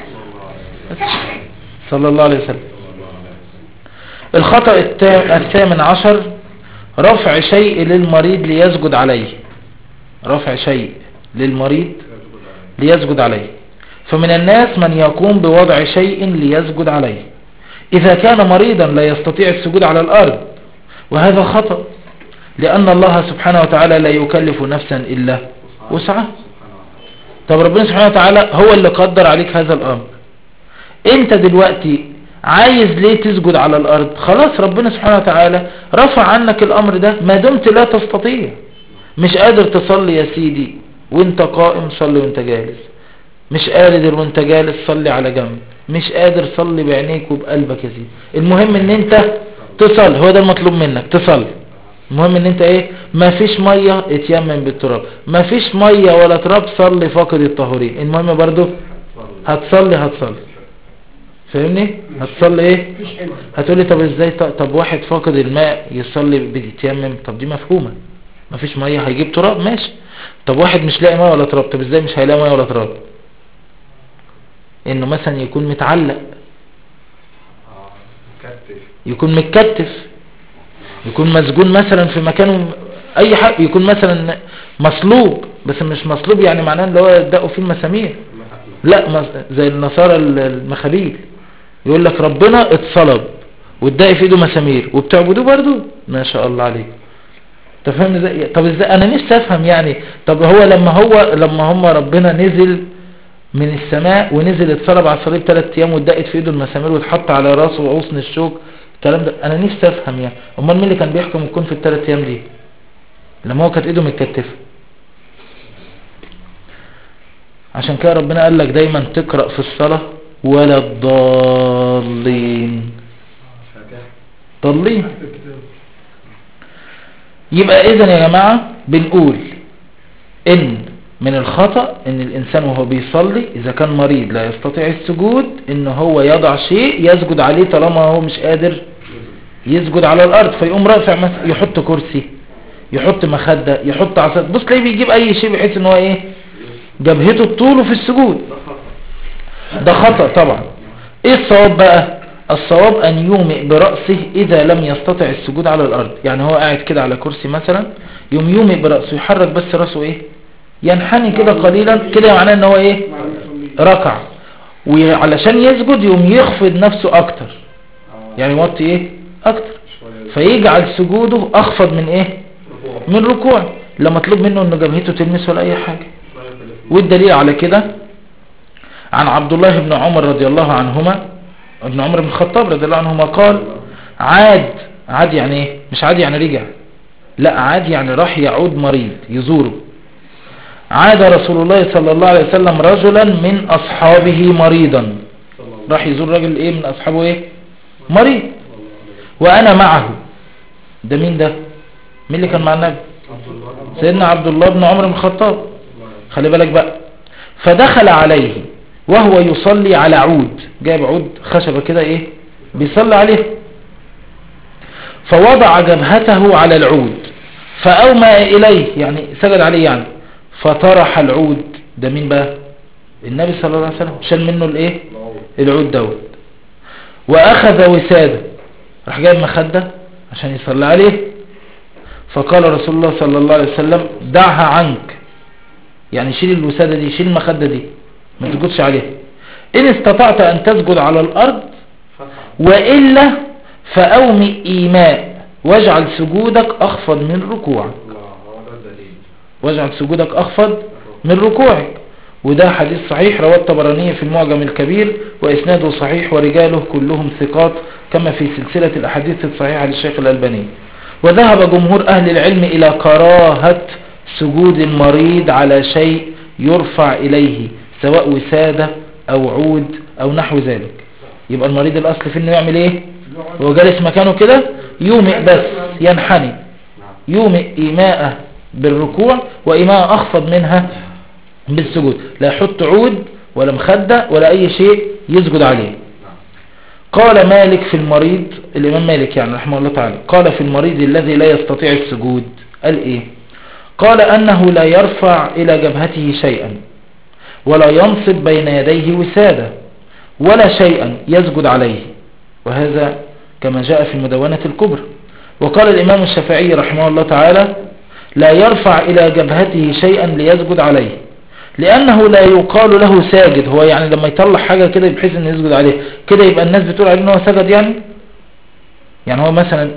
صلى الله عليه وسلم الخطأ التا- الثامن عشر رفع شيء للمريض ليسجد عليه رفع شيء للمريض ليسجد عليه فمن الناس من يقوم بوضع شيء ليسجد عليه إذا كان مريضا لا يستطيع السجود على الأرض وهذا خطأ لأن الله سبحانه وتعالى لا يكلف نفسا إلا وسعها طب ربنا سبحانه وتعالى هو اللي قدر عليك هذا الأمر انت دلوقتي عايز ليه تسجد على الأرض خلاص ربنا سبحانه وتعالى رفع عنك الأمر ده ما دمت لا تستطيع مش قادر تصلي يا سيدي وانت قائم صلي وانت جالس مش قادر وانت جالس صلي على جنب مش قادر صلي بعينيك وبقلبك يا سيدي المهم ان انت تصل هو ده المطلوب منك تصل المهم ان انت ايه ما فيش مية اتيمم بالتراب ما فيش مية ولا تراب صلي فاقد الطهورين المهم برضو هتصلي هتصلي فاهمني هتصلي ايه مفيش حلم هتقولي طب ازاي ط- طب واحد فاقد الماء يصلي بيتيمم طب دي مفهومة مفيش مية هيجيب تراب ماشي طب واحد مش لاقي مية ولا تراب طب ازاي مش هيلاقي مية ولا تراب انه مثلا يكون متعلق كتف يكون متكتف يكون مسجون مثلا في مكانه اي حق يكون مثلا مصلوب بس مش مصلوب يعني معناه اللي هو دقوا فيه المسامير لا مس- زي النصارى ال- المخابيل يقول لك ربنا اتصلب وادعي في ايده مسامير وبتعبدوه برضو ما شاء الله عليك انت فاهم ازاي طب ازاي انا نفسي افهم يعني طب هو لما هو لما هم ربنا نزل من السماء ونزل اتصلب على الصليب ثلاث ايام واتدقت في ايده المسامير واتحط على راسه وغصن الشوك الكلام ده انا نفسي افهم يعني امال مين اللي كان بيحكم الكون في الثلاث ايام دي لما هو كانت ايده متكتفه عشان كده ربنا قال لك دايما تقرأ في الصلاة ولا الضالين ضالين يبقى اذا يا جماعة بنقول ان من الخطأ ان الانسان وهو بيصلي اذا كان مريض لا يستطيع السجود ان هو يضع شيء يسجد عليه طالما هو مش قادر يسجد على الارض فيقوم رافع مثلا يحط كرسي يحط مخدة يحط عصا بص تلاقيه بيجيب اي شيء بحيث ان هو ايه جبهته طوله في السجود ده خطأ طبعا ايه الصواب بقى الصواب ان يومئ برأسه اذا لم يستطع السجود على الارض يعني هو قاعد كده على كرسي مثلا يوم يومئ برأسه يحرك بس رأسه ايه ينحني كده قليلا كده معناه ان هو ايه مع المصلين ركع وعلشان يسجد يوم يخفض نفسه اكتر يعني يوطي ايه اكتر فيجعل سجوده اخفض من ايه من ركوع لا مطلوب منه ان جبهته تلمس ولا اي حاجة والدليل على كده عن عبد الله بن عمر رضي الله عنهما ابن عمر بن الخطاب رضي الله عنهما قال عاد عاد يعني ايه مش عاد يعني رجع لا عاد يعني راح يعود مريض يزوره عاد رسول الله صلى الله عليه وسلم رجلا من اصحابه مريضا راح يزور راجل ايه من اصحابه ايه مريض وانا معه ده مين ده مين اللي كان مع النبي سيدنا عبد الله بن عمر بن الخطاب خلي بالك بقى فدخل عليه وهو يصلي على عود جايب عود خشبة كده ايه بيصلي عليه فوضع جبهته على العود فأومى إليه يعني سجد عليه يعني فطرح العود ده مين بقى النبي صلى الله عليه وسلم شال منه الايه العود دوت واخذ وساده راح جايب مخدة عشان يصلي عليه فقال رسول الله صلى الله عليه وسلم دعها عنك يعني شيل الوسادة دي شيل المخدة دي ما تسجدش عليها ان استطعت ان تسجد على الارض وإلا فأومئ إيماء واجعل سجودك أخفض من ركوعك الله هو ده الدليل واجعل سجودك أخفض من ركوعك وده حديث صحيح رواه الطبراني في المعجم الكبير وإسناده صحيح ورجاله كلهم ثقات كما في سلسلة الأحاديث الصحيحة للشيخ الألباني وذهب جمهور أهل العلم إلى كراهة سجود المريض على شيء يرفع إليه سواء وسادة أو عود أو نحو ذلك يبقى المريض الأصل في إنه يعمل إيه هو جالس مكانه كده يومئ بس ينحني يومئ إيماءه بالركوع وإيماء أخفض منها بالسجود لا يحط عود ولا مخدة ولا أي شيء يسجد عليه قال مالك في المريض الإمام مالك يعني رحمه الله تعالى قال في المريض الذي لا يستطيع السجود قال إيه قال أنه لا يرفع إلى جبهته شيئا ولا ينصب بين يديه وسادة ولا شيئا يسجد عليه وهذا كما جاء في المدونة الكبرى وقال الإمام الشافعي رحمه الله تعالى لا يرفع إلى جبهته شيئا ليسجد عليه لأنه لا يقال له ساجد هو يعني لما يطلع حاجة كده بحيث أنه يسجد عليه كده يبقى الناس بتقول عليه أنه سجد يعني يعني هو مثلا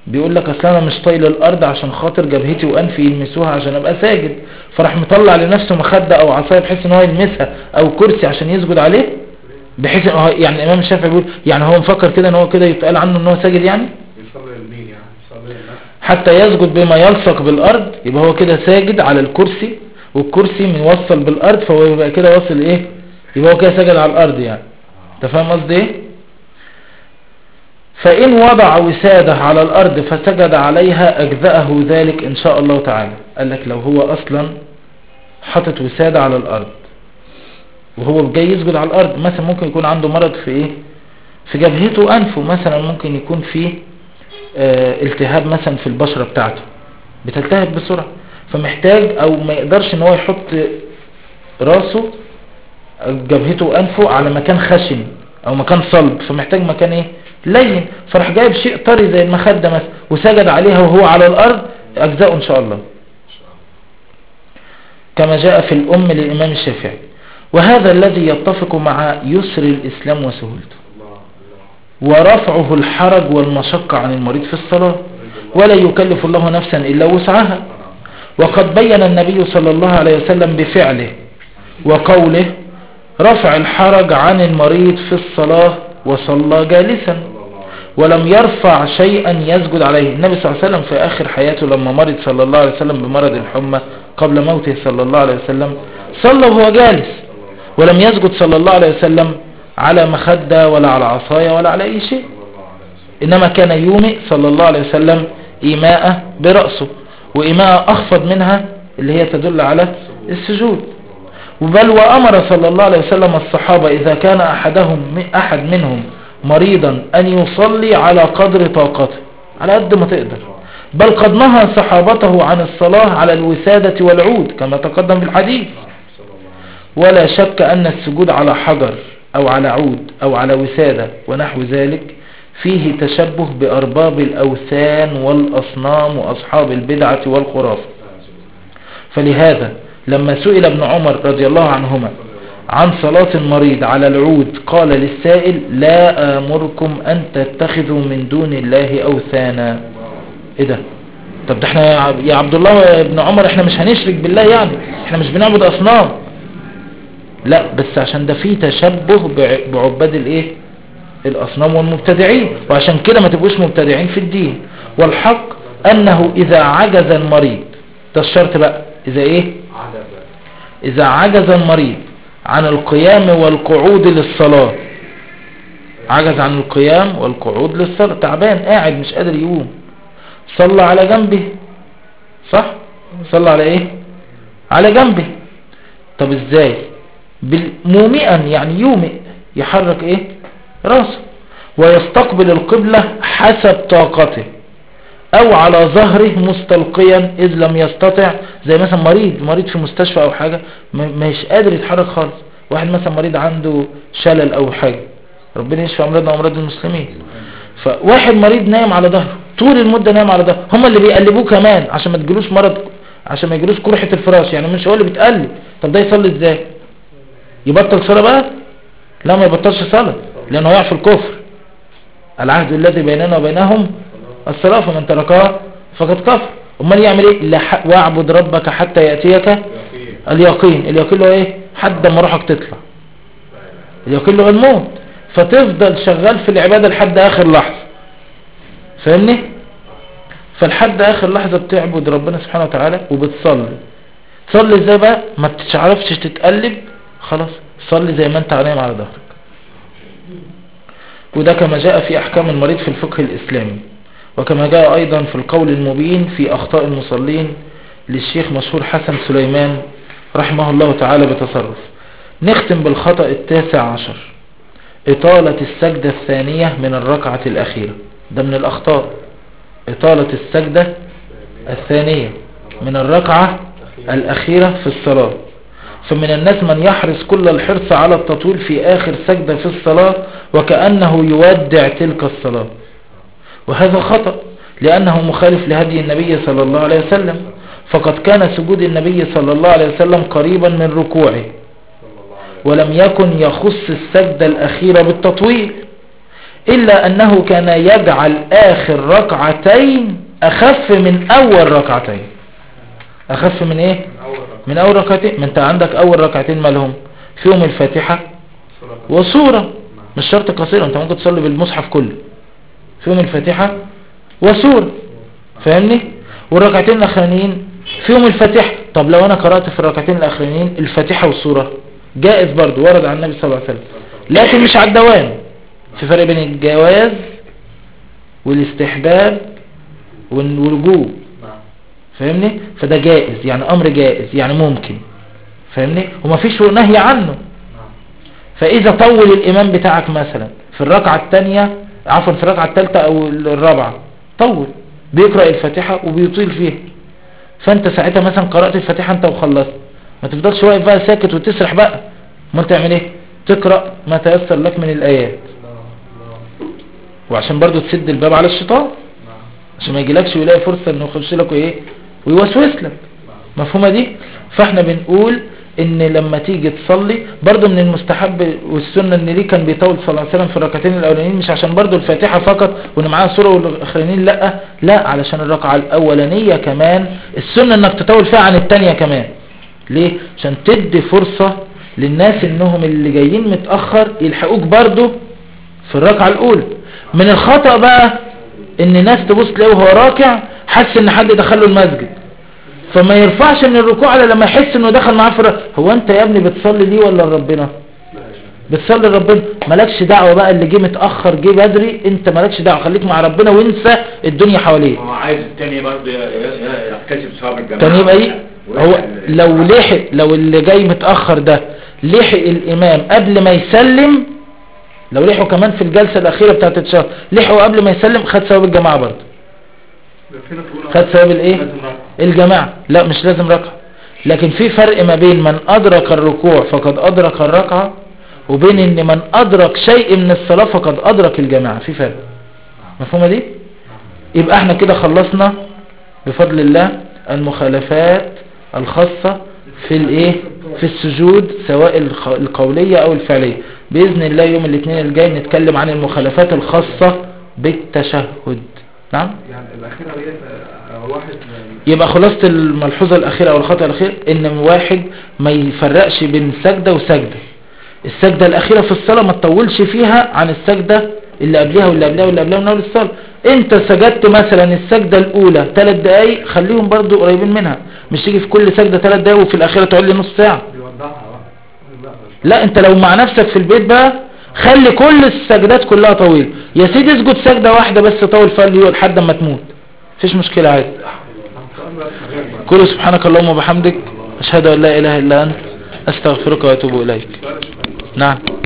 بيقول لك اصل انا مش طايل الارض عشان خاطر جبهتي وانفي يلمسوها عشان ابقى ساجد فراح مطلع لنفسه مخدة او عصايه بحيث ان هو يلمسها او كرسي عشان يسجد عليه بحيث إن هو- يعني الامام الشافعي بيقول يعني هو مفكر كده ان هو كده يتقال عنه ان هو ساجد يعني يصلي لمين يعني يصلي للناس حتى يسجد بما يلصق بالارض يبقى هو كده ساجد على الكرسي والكرسي موصل بالارض فهو يبقى كده واصل ايه يبقى هو كده ساجد على الارض يعني انت فاهم قصدي ايه فان وضع وسادة على الارض فسجد عليها اجزأه ذلك ان شاء الله تعالى قال لك لو هو اصلا حاطط وسادة على الارض وهو جاي يسجد على الارض مثلا ممكن يكون عنده مرض في ايه في جبهته وانفه مثلا ممكن يكون فيه آه، التهاب مثلا في البشرة بتاعته بتلتهب بسرعة فمحتاج او ما يقدرش ان هو يحط راسه جبهته وانفه على مكان خشن او مكان صلب فمحتاج مكان ايه لين فراح جايب شيء طري زي المخدة مثلا وسجد عليها وهو على الارض اجزاؤه ان شاء الله كما جاء في الام للامام الشافعي وهذا الذي يتفق مع يسر الاسلام وسهولته ورفعه الحرج والمشقة عن المريض في الصلاة ولا يكلف الله نفسا إلا وسعها وقد بين النبي صلى الله عليه وسلم بفعله وقوله رفع الحرج عن المريض في الصلاة وصلى جالسا ولم يرفع شيئا يسجد عليه النبي صلى الله عليه وسلم في آخر حياته لما مرض صلى الله عليه وسلم بمرض الحمى قبل موته صلى الله عليه وسلم صلى وهو جالس ولم يسجد صلى الله عليه وسلم على مخدة ولا على عصاية ولا على أي شيء إنما كان يومئ صلى الله عليه وسلم إيماء برأسه وإيماء أخفض منها اللي هي تدل على السجود بل وأمر صلى الله عليه وسلم الصحابة إذا كان أحدهم أحد منهم مريضا أن يصلي على قدر طاقته على قد ما تقدر بل قد نهى صحابته عن الصلاة على الوسادة والعود كما تقدم في الحديث ولا شك أن السجود على حجر أو على عود أو على وسادة ونحو ذلك فيه تشبه بأرباب الأوثان والأصنام وأصحاب البدعة والخرافة فلهذا لما سئل ابن عمر رضي الله عنهما عن صلاة المريض على العود قال للسائل لا آمركم أن تتخذوا من دون الله أوثانا إيه ده طب ده احنا يا عب- يا عبد الله يا ابن عمر احنا مش هنشرك بالله يعني احنا مش بنعبد أصنام لا بس عشان ده فيه تشبه بع- بعباد الايه الاصنام والمبتدعين وعشان كده ما تبقوش مبتدعين في الدين والحق انه اذا عجز المريض ده الشرط بقى اذا ايه عدد اذا عجز المريض عن القيام والقعود للصلاة عجز عن القيام والقعود للصلاة تعبان قاعد مش قادر يقوم صلى على جنبه صح صلى على ايه على جنبه طب ازاي بال- مومئا يعني يومئ يحرك ايه راسه ويستقبل القبلة حسب طاقته او على ظهره مستلقيا اذ لم يستطع زي مثلا مريض مريض في مستشفى او حاجة م- مش قادر يتحرك خالص واحد مثلا مريض عنده شلل او حاجة ربنا يشفي امراضنا وامراض المسلمين فواحد مريض نايم على ظهره طول المدة نايم على ظهره هم اللي بيقلبوه كمان عشان ما تجيلوش مرض عشان ما يجيلوش قرحة الفراش يعني مش هو اللي بيتقلب طب ده يصلي ازاي يبطل صلاة بقى لا ما يبطلش صلاة لانه يقع في الكفر العهد الذي بيننا وبينهم الصلاة فمن تركها فقد كفر امال يعمل ايه لح- واعبد ربك حتى يأتيك اليقين اليقين اللي هو ايه حد ما روحك تطلع اليقين اللي هو الموت فتفضل شغال في العبادة لحد اخر لحظة فاهمني فلحد اخر لحظة بتعبد ربنا سبحانه وتعالى وبتصلي تصلي ازاي بقى ما بتعرفش تتقلب خلاص صلي زي ما انت نايم على ظهرك وده كما جاء في احكام المريض في الفقه الاسلامي وكما جاء ايضا في القول المبين في اخطاء المصلين للشيخ مشهور حسن سليمان رحمه الله تعالى بتصرف نختم بالخطأ التاسع عشر اطالة السجدة الثانية من الركعة الاخيرة ده من الاخطاء اطالة السجدة الثانية من الركعة الاخيرة في الصلاة فمن الناس من يحرص كل الحرص على التطويل في آخر سجدة في الصلاة وكأنه يودع تلك الصلاة وهذا خطأ لأنه مخالف لهدي النبي صلى الله عليه وسلم فقد كان سجود النبي صلى الله عليه وسلم قريبا من ركوعه ولم يكن يخص السجدة الأخيرة بالتطويل إلا أنه كان يجعل آخر ركعتين أخف من أول ركعتين أخف من إيه؟ أول رقم من أول ركعتين ما أنت عندك أول ركعتين مالهم فيهم الفاتحة صورة وسورة مش شرط قصيرة أنت ممكن تصلي بالمصحف كله فيهم الفاتحة وسورة فاهمني والركعتين الأخرانيين فيهم الفاتحة طب لو أنا قرأت في الركعتين الأخرانيين الفاتحة والسورة جائز برضو ورد عن النبي صلى الله عليه وسلم لكن مش على الدوام في فرق بين الجواز والاستحباب وال- والوجوب نعم فاهمني فده جائز يعني امر جائز يعني ممكن فاهمني ومفيش نهي عنه نعم فاذا طول الامام بتاعك مثلا في الركعة الثانية عفوا في الركعة الثالثة او الرابعة طول بيقرأ الفاتحة وبيطيل فيها فانت ساعتها مثلا قرأت الفاتحة انت وخلصت ما تفضلش واقف بقى ساكت وتسرح بقى ما تعمل ايه تقرأ ما تيسر لك من الايات الله الله وعشان برضو تسد الباب على الشيطان نعم عشان ما يجيلكش ويلاقي فرصة انه يخش لك وايه ويوسوس لك نعم مفهومة دي فاحنا بنقول ان لما تيجي تصلي برضو من المستحب والسنة ان ليه كان بيطول صلى الله عليه وسلم في الركعتين الاولانيين مش عشان برضو الفاتحة فقط وان معاها سورة والاخرانيين لا لا علشان الركعة الاولانية كمان السنة انك تطول فيها عن التانية كمان ليه عشان تدي فرصة للناس انهم اللي جايين متأخر يلحقوك برضو في الركعة الاولى من الخطأ بقى ان ناس تبص تلاقيه وهو راكع حس ان حد دخله المسجد فما يرفعش من الركوع الا لما يحس انه دخل معاه في الر- هو انت يا ابني بتصلي ليه ولا لربنا بتصلي لربنا مالكش دعوه بقى اللي جه متاخر جه بدري انت مالكش دعوه خليك مع ربنا وانسى الدنيا حواليك هو عايز التاني برضه ي- ي- يكتسب ثواب الجماعة كان يبقى ايه هو ويحل- لو لحق لو اللي جاي متاخر ده لحق الامام قبل ما يسلم لو لحقوا كمان في الجلسه الاخيره بتاعت الشهر لحقوا قبل ما يسلم خد ثواب الجماعه برضه في ناس تقول خد ثواب الايه لازم رقم. الجماعة لا مش لازم ركعة لكن في فرق ما بين من أدرك الركوع فقد أدرك الركعة وبين ان من أدرك شيء من الصلاة فقد أدرك الجماعة في فرق مفهومة دي يبقى احنا كده خلصنا بفضل الله المخالفات الخاصة في الايه في السجود سواء الخ- القولية او الفعلية بإذن الله يوم الاثنين الجاي نتكلم عن المخالفات الخاصة بالتشهد نعم يعني الأخيرة ديت آه، واحد يبقى خلاصة الملحوظة الأخيرة أو الخطأ الأخير إن واحد ما يفرقش بين سجدة وسجدة السجدة الأخيرة في الصلاة ما تطولش فيها عن السجدة اللي قبلها واللي قبلها واللي قبلها من أول الصلاة أنت سجدت مثلا السجدة الأولى ثلاث دقايق خليهم برضو قريبين منها مش تيجي في كل سجدة ثلاث دقايق وفي الأخيرة تقعد لي نص ساعة بيوضحها بقى لا مش لا أنت لو مع نفسك في البيت بقى خلي كل السجدات كلها طويلة يا سيدي اسجد سجدة واحدة بس طول فيها اليوم لحد ما تموت مفيش مشكلة عادي كل سبحانك اللهم وبحمدك أشهد أن لا إله إلا أنت أستغفرك وأتوب إليك نعم